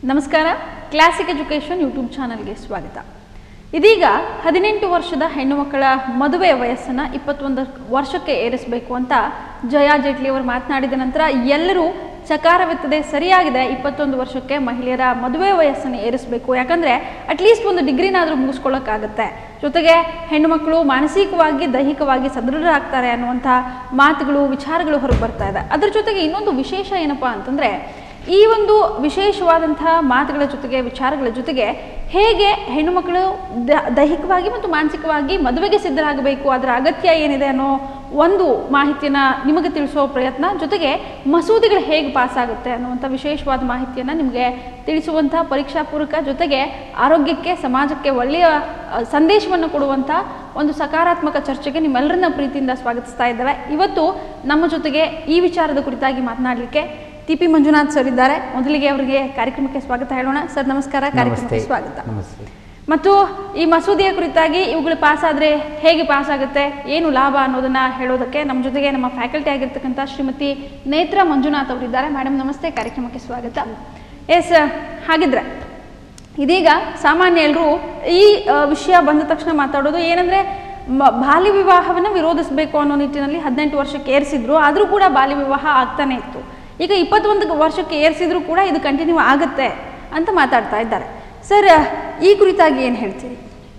ನಮಸ್ಕಾರ classic education YouTube ಚಾನಲ್ಗೆ ಸ್ವಾಗತ ಇದೀಗ ಹದಿನೆಂಟು ವರ್ಷದ ಹೆಣ್ಣು ಮಕ್ಕಳ ಮದುವೆ ವಯಸ್ಸನ್ನು ಇಪ್ಪತ್ತೊಂದು ವರ್ಷಕ್ಕೆ ಏರಿಸಬೇಕು ಅಂತ ಜಯಾ ಜೇಟ್ಲಿ ಅವರು ಮಾತನಾಡಿದ ನಂತರ ಎಲ್ಲರೂ ಚಕಾರವೆತ್ತದೆ ಸರಿಯಾಗಿದೆ ಇಪ್ಪತ್ತೊಂದು ವರ್ಷಕ್ಕೆ ಮಹಿಳೆಯರ ಮದುವೆ ವಯಸ್ಸನ್ನು ಏರಿಸಬೇಕು ಯಾಕಂದರೆ ಅಟ್ಲೀಸ್ಟ್ ಒಂದು ಡಿಗ್ರಿನಾದರೂ ಮುಗಿಸ್ಕೊಳ್ಳೋಕ್ಕಾಗತ್ತೆ ಜೊತೆಗೆ ಹೆಣ್ಣು ಮಕ್ಕಳು ಮಾನಸಿಕವಾಗಿ ದೈಹಿಕವಾಗಿ ಸದೃಢರಾಗ್ತಾರೆ ಅನ್ನುವಂಥ ಮಾತುಗಳು ವಿಚಾರಗಳು ಹೊರಗೆ ಬರ್ತಾ ಇದೆ ಅದ್ರ ಜೊತೆಗೆ ಇನ್ನೊಂದು ವಿಶೇಷ ಏನಪ್ಪಾ ಅಂತಂದರೆ ಈ ಒಂದು ವಿಶೇಷವಾದಂತಹ ಮಾತುಗಳ ಜೊತೆಗೆ ವಿಚಾರಗಳ ಜೊತೆಗೆ ಹೇಗೆ ಹೆಣ್ಣುಮಕ್ಕಳು ದ ದೈಹಿಕವಾಗಿ ಮತ್ತು ಮಾನಸಿಕವಾಗಿ ಮದುವೆಗೆ ಸಿದ್ಧರಾಗಬೇಕು ಅದರ ಅಗತ್ಯ ಏನಿದೆ ಅನ್ನೋ ಒಂದು ಮಾಹಿತಿಯನ್ನು ನಿಮಗೆ ತಿಳಿಸೋ ಪ್ರಯತ್ನ ಜೊತೆಗೆ ಮಸೂದೆಗಳು ಹೇಗೆ ಪಾಸ್ ಆಗುತ್ತೆ ಅನ್ನುವಂಥ ವಿಶೇಷವಾದ ಮಾಹಿತಿಯನ್ನು ನಿಮಗೆ ತಿಳಿಸುವಂಥ ಪರೀಕ್ಷಾ ಪೂರಕ ಜೊತೆಗೆ ಆರೋಗ್ಯಕ್ಕೆ ಸಮಾಜಕ್ಕೆ ಒಳ್ಳೆಯ ಅ, ಸಂದೇಶವನ್ನು ಕೊಡುವಂಥ ಒಂದು ಸಕಾರಾತ್ಮಕ ಚರ್ಚೆಗೆ ನಿಮ್ಮೆಲ್ಲರನ್ನ ಪ್ರೀತಿಯಿಂದ ಸ್ವಾಗತಿಸ್ತಾ ಇದ್ದೇವೆ ಇವತ್ತು ನಮ್ಮ ಜೊತೆಗೆ ಈ ವಿಚಾರದ ಕುರಿತಾಗಿ ಮಾತನಾಡಲಿಕ್ಕೆ ಟಿ ಪಿ ಮಂಜುನಾಥ್ ಸರ್ ಇದ್ದಾರೆ ಮೊದಲಿಗೆ ಅವರಿಗೆ ಕಾರ್ಯಕ್ರಮಕ್ಕೆ ಸ್ವಾಗತ ಹೇಳೋಣ ಸರ್ ನಮಸ್ಕಾರ ನಮಸ್ತೆ ಕಾರ್ಯಕ್ರಮಕ್ಕೆ ಸ್ವಾಗತ ನಮಸ್ತೆ ಮತ್ತು ಈ ಮಸೂದೆಯ ಕುರಿತಾಗಿ ಇವುಗಳು ಪಾಸ್ ಆದರೆ ಹೇಗೆ ಪಾಸ್ ಆಗುತ್ತೆ ಏನು ಲಾಭ ಅನ್ನೋದನ್ನ ಹೇಳೋದಕ್ಕೆ ನಮ್ಮ ಜೊತೆಗೆ ನಮ್ಮ ಫ್ಯಾಕಲ್ಟಿ ಆಗಿರ್ತಕ್ಕಂಥ ಶ್ರೀಮತಿ ನೇತ್ರ ಮಂಜುನಾಥ್ ಅವರಿದ್ದಾರೆ ಮೇಡಮ್ ನಮಸ್ತೆ ಕಾರ್ಯಕ್ರಮಕ್ಕೆ ಸ್ವಾಗತ ಎಸ್ ಹಾಗಿದ್ರೆ ಇದೀಗ ಸಾಮಾನ್ಯ ಎಲ್ಲರೂ ಈ ಆ, ವಿಷಯ ಬಂದ ತಕ್ಷಣ ಮಾತಾಡೋದು ಏನಂದ್ರೆ ಮ- ಬಾಲ್ಯ ವಿವಾಹವನ್ನು ವಿರೋಧಿಸಬೇಕು ಅನ್ನೋ ನಿಟ್ಟಿನಲ್ಲಿ ಹದಿನೆಂಟು ವರ್ಷಕ್ಕೆ ಏರಿಸಿದ್ರು ಆದರೂ ಕೂಡ ಬಾಲ್ಯ ವಿವಾಹ ಆಗ್ತಾನೆ ಇತ್ತು ಈಗ ಇಪ್ಪತ್ತೊಂದು ವರ್ಷಕ್ಕೆ ಏರಿಸಿದ್ರು ಕೂಡ ಇದು ಕಂಟಿನ್ಯೂ ಆಗುತ್ತೆ ಅಂತ ಮಾತಾಡ್ತಾ ಇದ್ದಾರೆ ಸರ್ ಈ ಕುರಿತಾಗಿ ಏನು ಹೇಳ್ತೀರಿ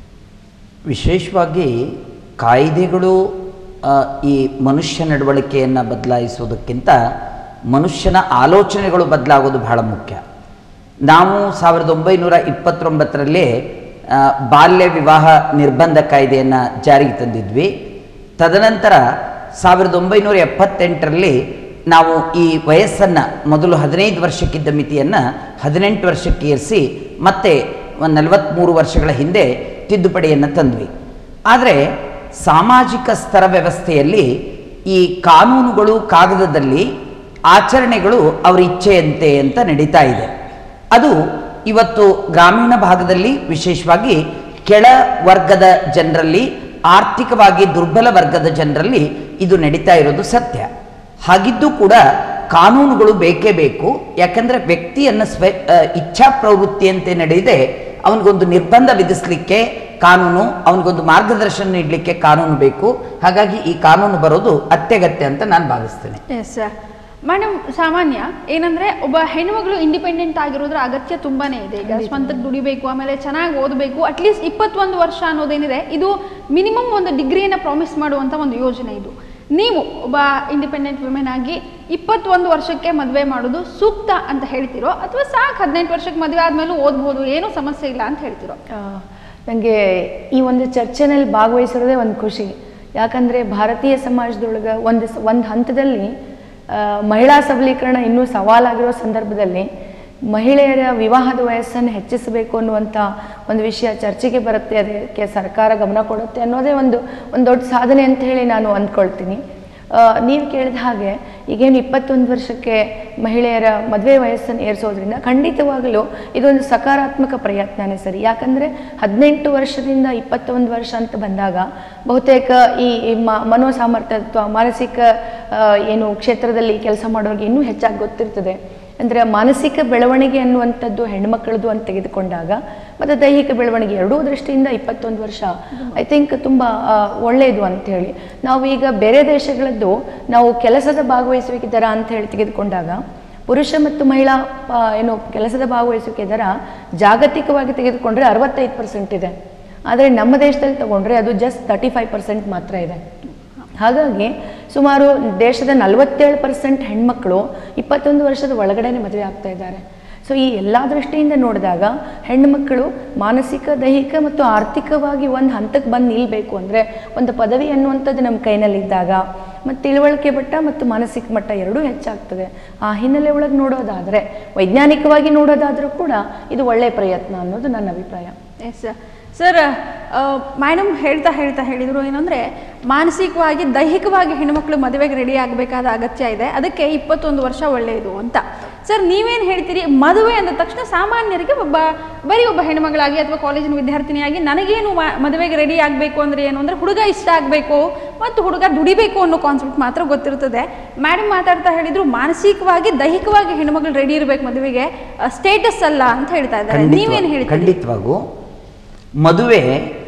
ವಿಶೇಷವಾಗಿ ಕಾಯ್ದೆಗಳು ಆ, ಈ ಮನುಷ್ಯ ನಡವಳಿಕೆಯನ್ನು ಬದಲಾಯಿಸೋದಕ್ಕಿಂತ ಮನುಷ್ಯನ ಆಲೋಚನೆಗಳು ಬದಲಾಗೋದು ಬಹಳ ಮುಖ್ಯ ನಾವು ಸಾವಿರದ ಒಂಬೈನೂರ ಇಪ್ಪತ್ತೊಂಬತ್ತರಲ್ಲೇ ಆ, ಬಾಲ್ಯ ವಿವಾಹ ನಿರ್ಬಂಧ ಕಾಯ್ದೆಯನ್ನು ಜಾರಿಗೆ ತಂದಿದ್ವಿ ತದನಂತರ ಸಾವಿರದ ಒಂಬೈನೂರ ಎಪ್ಪತ್ತೆಂಟರಲ್ಲಿ ನಾವು ಈ ವಯಸ್ಸನ್ನು ಮೊದಲು ಹದಿನೈದು ವರ್ಷಕ್ಕಿದ್ದ ಮಿತಿಯನ್ನು ಹದಿನೆಂಟು ವರ್ಷಕ್ಕೆ ಏರಿಸಿ ಮತ್ತೆ ಒಂದು ನಲವತ್ತ್ಮೂರು ವರ್ಷಗಳ ಹಿಂದೆ ತಿದ್ದುಪಡಿಯನ್ನು ತಂದ್ವಿ ಆದರೆ ಸಾಮಾಜಿಕ ಸ್ತರ ವ್ಯವಸ್ಥೆಯಲ್ಲಿ ಈ ಕಾನೂನುಗಳು ಕಾಗದದಲ್ಲಿ ಆಚರಣೆಗಳು ಅವರ ಇಚ್ಛೆಯಂತೆ ಅಂತ ನಡೀತಾ ಇದೆ ಅದು ಇವತ್ತು ಗ್ರಾಮೀಣ ಭಾಗದಲ್ಲಿ ವಿಶೇಷವಾಗಿ ಕೆಳ ವರ್ಗದ ಜನರಲ್ಲಿ ಆರ್ಥಿಕವಾಗಿ ದುರ್ಬಲ ವರ್ಗದ ಜನರಲ್ಲಿ ಇದು ನಡೀತಾ ಇರೋದು ಸತ್ಯ ಹಾಗಿದ್ದು ಕೂಡ ಕಾನೂನುಗಳು ಬೇಕೇ ಬೇಕು ಯಾಕಂದ್ರೆ ವ್ಯಕ್ತಿಯನ್ನ ಸ್ವ ಆ, ಇಚ್ಛಾ ಪ್ರವೃತ್ತಿಯಂತೆ ನಡೆಯದೆ ಅವನಿಗೊಂದು ನಿರ್ಬಂಧ ವಿಧಿಸಲಿಕ್ಕೆ ಕಾನೂನು ಅವನಿಗೊಂದು ಮಾರ್ಗದರ್ಶನ ನೀಡಲಿಕ್ಕೆ ಕಾನೂನು ಬೇಕು ಹಾಗಾಗಿ ಈ ಕಾನೂನು ಬರೋದು ಅತ್ಯಗತ್ಯ ಅಂತ ನಾನು ಭಾವಿಸ್ತೇನೆ ಎಸ್ ಮೇಡಮ್ ಸಾಮಾನ್ಯ ಏನಂದ್ರೆ ಒಬ್ಬ ಹೆಣ್ಮಗಳು ಇಂಡಿಪೆಂಡೆಂಟ್ ಆಗಿರೋದ್ರ ಅಗತ್ಯ ತುಂಬಾನೇ ಇದೆ ಈಗ ಸ್ವಂತಕ್ಕೆ ದುಡಿಬೇಕು ಆಮೇಲೆ ಚೆನ್ನಾಗಿ ಓದಬೇಕು ಅಟ್ಲೀಸ್ಟ್ ಇಪ್ಪತ್ತೊಂದು ವರ್ಷ ಅನ್ನೋದೇನಿದೆ ಇದು ಮಿನಿಮಮ್ ಒಂದು ಡಿಗ್ರಿಯನ್ನು ಪ್ರಾಮಿಸ್ ಮಾಡುವಂತ ಒಂದು ಯೋಜನೆ ಇದು ನೀವು ಒಬ್ಬ ಇಂಡಿಪೆಂಡೆಂಟ್ ವುಮೆನ್ ಆಗಿ ಇಪ್ಪತ್ತೊಂದು ವರ್ಷಕ್ಕೆ ಮದುವೆ ಮಾಡೋದು ಸೂಕ್ತ ಅಂತ ಹೇಳ್ತಿರೋ ಅಥವಾ ಸಾಕು ಹದಿನೆಂಟು ವರ್ಷಕ್ಕೆ ಮದುವೆ ಆದ್ಮೇಲೂ ಓದ್ಬೋದು ಏನೂ ಸಮಸ್ಯೆ ಇಲ್ಲ ಅಂತ ಹೇಳ್ತಿರೋ ನನಗೆ ಈ ಒಂದು ಚರ್ಚೆನಲ್ಲಿ ಭಾಗವಹಿಸಿರೋದೇ ಒಂದು ಖುಷಿ ಯಾಕಂದರೆ ಭಾರತೀಯ ಸಮಾಜದೊಳಗೆ ಒಂದು ಸ- ಒಂದು ಹಂತದಲ್ಲಿ ಆ, ಮಹಿಳಾ ಸಬಲೀಕರಣ ಇನ್ನೂ ಸವಾಲಾಗಿರೋ ಸಂದರ್ಭದಲ್ಲಿ ಮಹಿಳೆಯರ ವಿವಾಹದ ವಯಸ್ಸನ್ನು ಹೆಚ್ಚಿಸಬೇಕು ಅನ್ನುವಂಥ ಒಂದು ವಿಷಯ ಚರ್ಚೆಗೆ ಬರುತ್ತೆ ಅದಕ್ಕೆ ಸರ್ಕಾರ ಗಮನ ಕೊಡುತ್ತೆ ಅನ್ನೋದೇ ಒಂದು ಒಂದು ದೊಡ್ಡ ಸಾಧನೆ ಅಂತ ಹೇಳಿ ನಾನು ಅಂದ್ಕೊಳ್ತೀನಿ ನೀವು ಕೇಳಿದ ಹಾಗೆ ಈಗೇನು ಇಪ್ಪತ್ತೊಂದು ವರ್ಷಕ್ಕೆ ಮಹಿಳೆಯರ ಮದುವೆ ವಯಸ್ಸನ್ನು ಏರಿಸೋದ್ರಿಂದ ಖಂಡಿತವಾಗಲೂ ಇದೊಂದು ಸಕಾರಾತ್ಮಕ ಪ್ರಯತ್ನನೇ ಸರಿ ಯಾಕಂದರೆ ಹದಿನೆಂಟು ವರ್ಷದಿಂದ ಇಪ್ಪತ್ತೊಂದು ವರ್ಷ ಅಂತ ಬಂದಾಗ ಬಹುತೇಕ ಈ ಈ ಮ ಮನೋಸಾಮರ್ಥ್ಯ ಅಥವಾ ಮಾನಸಿಕ ಆ, ಏನು ಕ್ಷೇತ್ರದಲ್ಲಿ ಕೆಲಸ ಮಾಡೋರಿಗೆ ಇನ್ನೂ ಹೆಚ್ಚಾಗಿ ಗೊತ್ತಿರ್ತದೆ ಅಂದರೆ ಮಾನಸಿಕ ಬೆಳವಣಿಗೆ ಅನ್ನುವಂಥದ್ದು ಹೆಣ್ಮಕ್ಳದು ಅಂತ ತೆಗೆದುಕೊಂಡಾಗ ಮತ್ತು ದೈಹಿಕ ಬೆಳವಣಿಗೆ ಎರಡೂ ದೃಷ್ಟಿಯಿಂದ ಇಪ್ಪತ್ತೊಂದು ವರ್ಷ ಐ ಥಿಂಕ್ ತುಂಬ ಒಳ್ಳೆಯದು ಅಂಥೇಳಿ ನಾವು ಈಗ ಬೇರೆ ದೇಶಗಳದ್ದು ನಾವು ಕೆಲಸದ ಭಾಗವಹಿಸುವಿಕೆ ದರ ಅಂತ ಹೇಳಿ ತೆಗೆದುಕೊಂಡಾಗ ಪುರುಷ ಮತ್ತು ಮಹಿಳಾ ಆ, ಏನು ಕೆಲಸದ ಭಾಗವಹಿಸುವಿಕೆ ದರ ಜಾಗತಿಕವಾಗಿ ತೆಗೆದುಕೊಂಡ್ರೆ ಅರವತ್ತೈದು ಪರ್ಸೆಂಟ್ ಇದೆ ಆದರೆ ನಮ್ಮ ದೇಶದಲ್ಲಿ ತಗೊಂಡ್ರೆ ಅದು ಜಸ್ಟ್ ತರ್ಟಿ ಫೈವ್ ಪರ್ಸೆಂಟ್ ಮಾತ್ರ ಇದೆ ಹಾಗಾಗಿ ಸುಮಾರು ದೇಶದ ನಲವತ್ತೇಳು ಪರ್ಸೆಂಟ್ ಹೆಣ್ಮಕ್ಳು ಇಪ್ಪತ್ತೊಂದು ವರ್ಷದ ಒಳಗಡೆನೆ ಮದುವೆ ಆಗ್ತಾ ಇದ್ದಾರೆ ಸೊ ಈ ಎಲ್ಲ ದೃಷ್ಟಿಯಿಂದ ನೋಡಿದಾಗ ಹೆಣ್ಣುಮಕ್ಕಳು ಮಾನಸಿಕ ದೈಹಿಕ ಮತ್ತು ಆರ್ಥಿಕವಾಗಿ ಒಂದು ಹಂತಕ್ಕೆ ಬಂದು ನಿಲ್ಲಬೇಕು ಅಂದರೆ ಒಂದು ಪದವಿ ಅನ್ನುವಂಥದ್ದು ನಮ್ಮ ಕೈನಲ್ಲಿದ್ದಾಗ ಮತ್ತು ತಿಳುವಳಿಕೆ ಮಟ್ಟ ಮತ್ತು ಮಾನಸಿಕ ಮಟ್ಟ ಎರಡೂ ಹೆಚ್ಚಾಗ್ತದೆ ಆ ಹಿನ್ನೆಲೆ ಒಳಗೆ ನೋಡೋದಾದರೆ ವೈಜ್ಞಾನಿಕವಾಗಿ ನೋಡೋದಾದರೂ ಕೂಡ ಇದು ಒಳ್ಳೆಯ ಪ್ರಯತ್ನ ಅನ್ನೋದು ನನ್ನ ಅಭಿಪ್ರಾಯ ಎಸ್ ಸರ್ ಮೇಡಮ್ ಹೇಳ್ತಾ ಹೇಳ್ತಾ ಹೇಳಿದರು ಏನಂದರೆ ಮಾನಸಿಕವಾಗಿ ದೈಹಿಕವಾಗಿ ಹೆಣ್ಮಕ್ಳು ಮದುವೆಗೆ ರೆಡಿ ಆಗಬೇಕಾದ ಅಗತ್ಯ ಇದೆ ಅದಕ್ಕೆ ಇಪ್ಪತ್ತೊಂದು ವರ್ಷ ಒಳ್ಳೆಯದು ಅಂತ ಸರ್ ನೀವೇನು ಹೇಳ್ತೀರಿ ಮದುವೆ ಅಂದ ತಕ್ಷಣ ಸಾಮಾನ್ಯರಿಗೆ ಒಬ್ಬ ಬರೀ ಒಬ್ಬ ಹೆಣ್ಮಗಳಾಗಿ ಅಥವಾ ಕಾಲೇಜಿನ ವಿದ್ಯಾರ್ಥಿನಿಯಾಗಿ ನನಗೇನು ಮ- ಮದುವೆಗೆ ರೆಡಿ ಆಗಬೇಕು ಅಂದರೆ ಏನು ಅಂದರೆ ಹುಡುಗ ಇಷ್ಟ ಆಗಬೇಕು ಮತ್ತು ಹುಡುಗ ದುಡಿಬೇಕು ಅನ್ನೋ ಕಾನ್ಸೆಪ್ಟ್ ಮಾತ್ರ ಗೊತ್ತಿರ್ತದೆ ಮೇಡಮ್ ಮಾತಾಡ್ತಾ ಹೇಳಿದ್ರು ಮಾನಸಿಕವಾಗಿ ದೈಹಿಕವಾಗಿ ಹೆಣ್ಮಗಳು ರೆಡಿ ಇರಬೇಕು ಮದುವೆಗೆ ಸ್ಟೇಟಸ್ ಅಲ್ಲ ಅಂತ ಹೇಳ್ತಾ ಇದ್ದಾರೆ ಖಂಡಿತವಾ- ನೀವೇನು ಹೇಳ್ತೀರಿ ಖಂಡಿತವಾಗೂ ಮದುವೆ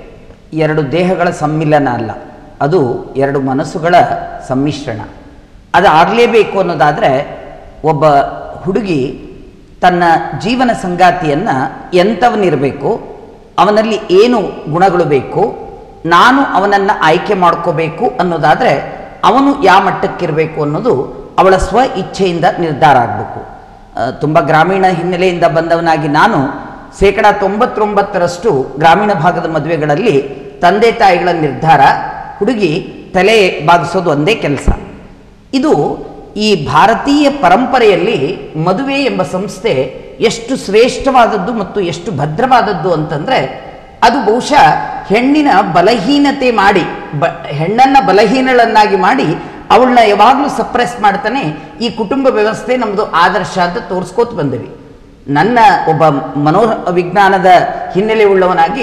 ಎರಡು ದೇಹಗಳ ಸಮ್ಮಿಲನ ಅಲ್ಲ ಅದು ಎರಡು ಮನಸ್ಸುಗಳ ಸಮ್ಮಿಶ್ರಣ ಅದು ಆಗಲೇಬೇಕು ಅನ್ನೋದಾದರೆ ಒಬ್ಬ ಹುಡುಗಿ ತನ್ನ ಜೀವನ ಸಂಗಾತಿಯನ್ನು ಎಂಥವನಿರಬೇಕು ಅವನಲ್ಲಿ ಏನು ಗುಣಗಳು ಬೇಕು ನಾನು ಅವನನ್ನು ಆಯ್ಕೆ ಮಾಡ್ಕೋಬೇಕು ಅನ್ನೋದಾದರೆ ಅವನು ಯಾವ ಮಟ್ಟಕ್ಕಿರಬೇಕು ಅನ್ನೋದು ಅವಳ ಸ್ವ ಇಚ್ಛೆಯಿಂದ ನಿರ್ಧಾರ ಆಗಬೇಕು ತುಂಬ ಗ್ರಾಮೀಣ ಹಿನ್ನೆಲೆಯಿಂದ ಬಂದವನಾಗಿ ನಾನು ಶೇಕಡ ತೊಂಬತ್ತೊಂಬತ್ತರಷ್ಟು ಗ್ರಾಮೀಣ ಭಾಗದ ಮದುವೆಗಳಲ್ಲಿ ತಂದೆ ತಾಯಿಗಳ ನಿರ್ಧಾರ ಹುಡುಗಿ ತಲೆ ಬಾಗಿಸೋದು ಒಂದೇ ಕೆಲಸ ಇದು ಈ ಭಾರತೀಯ ಪರಂಪರೆಯಲ್ಲಿ ಮದುವೆ ಎಂಬ ಸಂಸ್ಥೆ ಎಷ್ಟು ಶ್ರೇಷ್ಠವಾದದ್ದು ಮತ್ತು ಎಷ್ಟು ಭದ್ರವಾದದ್ದು ಅಂತಂದ್ರೆ ಅದು ಬಹುಶಃ ಹೆಣ್ಣಿನ ಬಲಹೀನತೆ ಮಾಡಿ ಬ ಹೆಣ್ಣನ್ನ ಬಲಹೀನಳನ್ನಾಗಿ ಮಾಡಿ ಅವಳನ್ನ ಯಾವಾಗಲೂ ಸಪ್ರೆಸ್ ಮಾಡ್ತಾನೆ ಈ ಕುಟುಂಬ ವ್ಯವಸ್ಥೆ ನಮ್ಮದು ಆದರ್ಶ ಅಂತ ತೋರಿಸ್ಕೋತ ಬಂದಿವಿ ನನ್ನ ಒಬ್ಬ ಮನೋವಿಜ್ಞಾನದ ಹಿನ್ನೆಲೆ ಉಳ್ಳವನಾಗಿ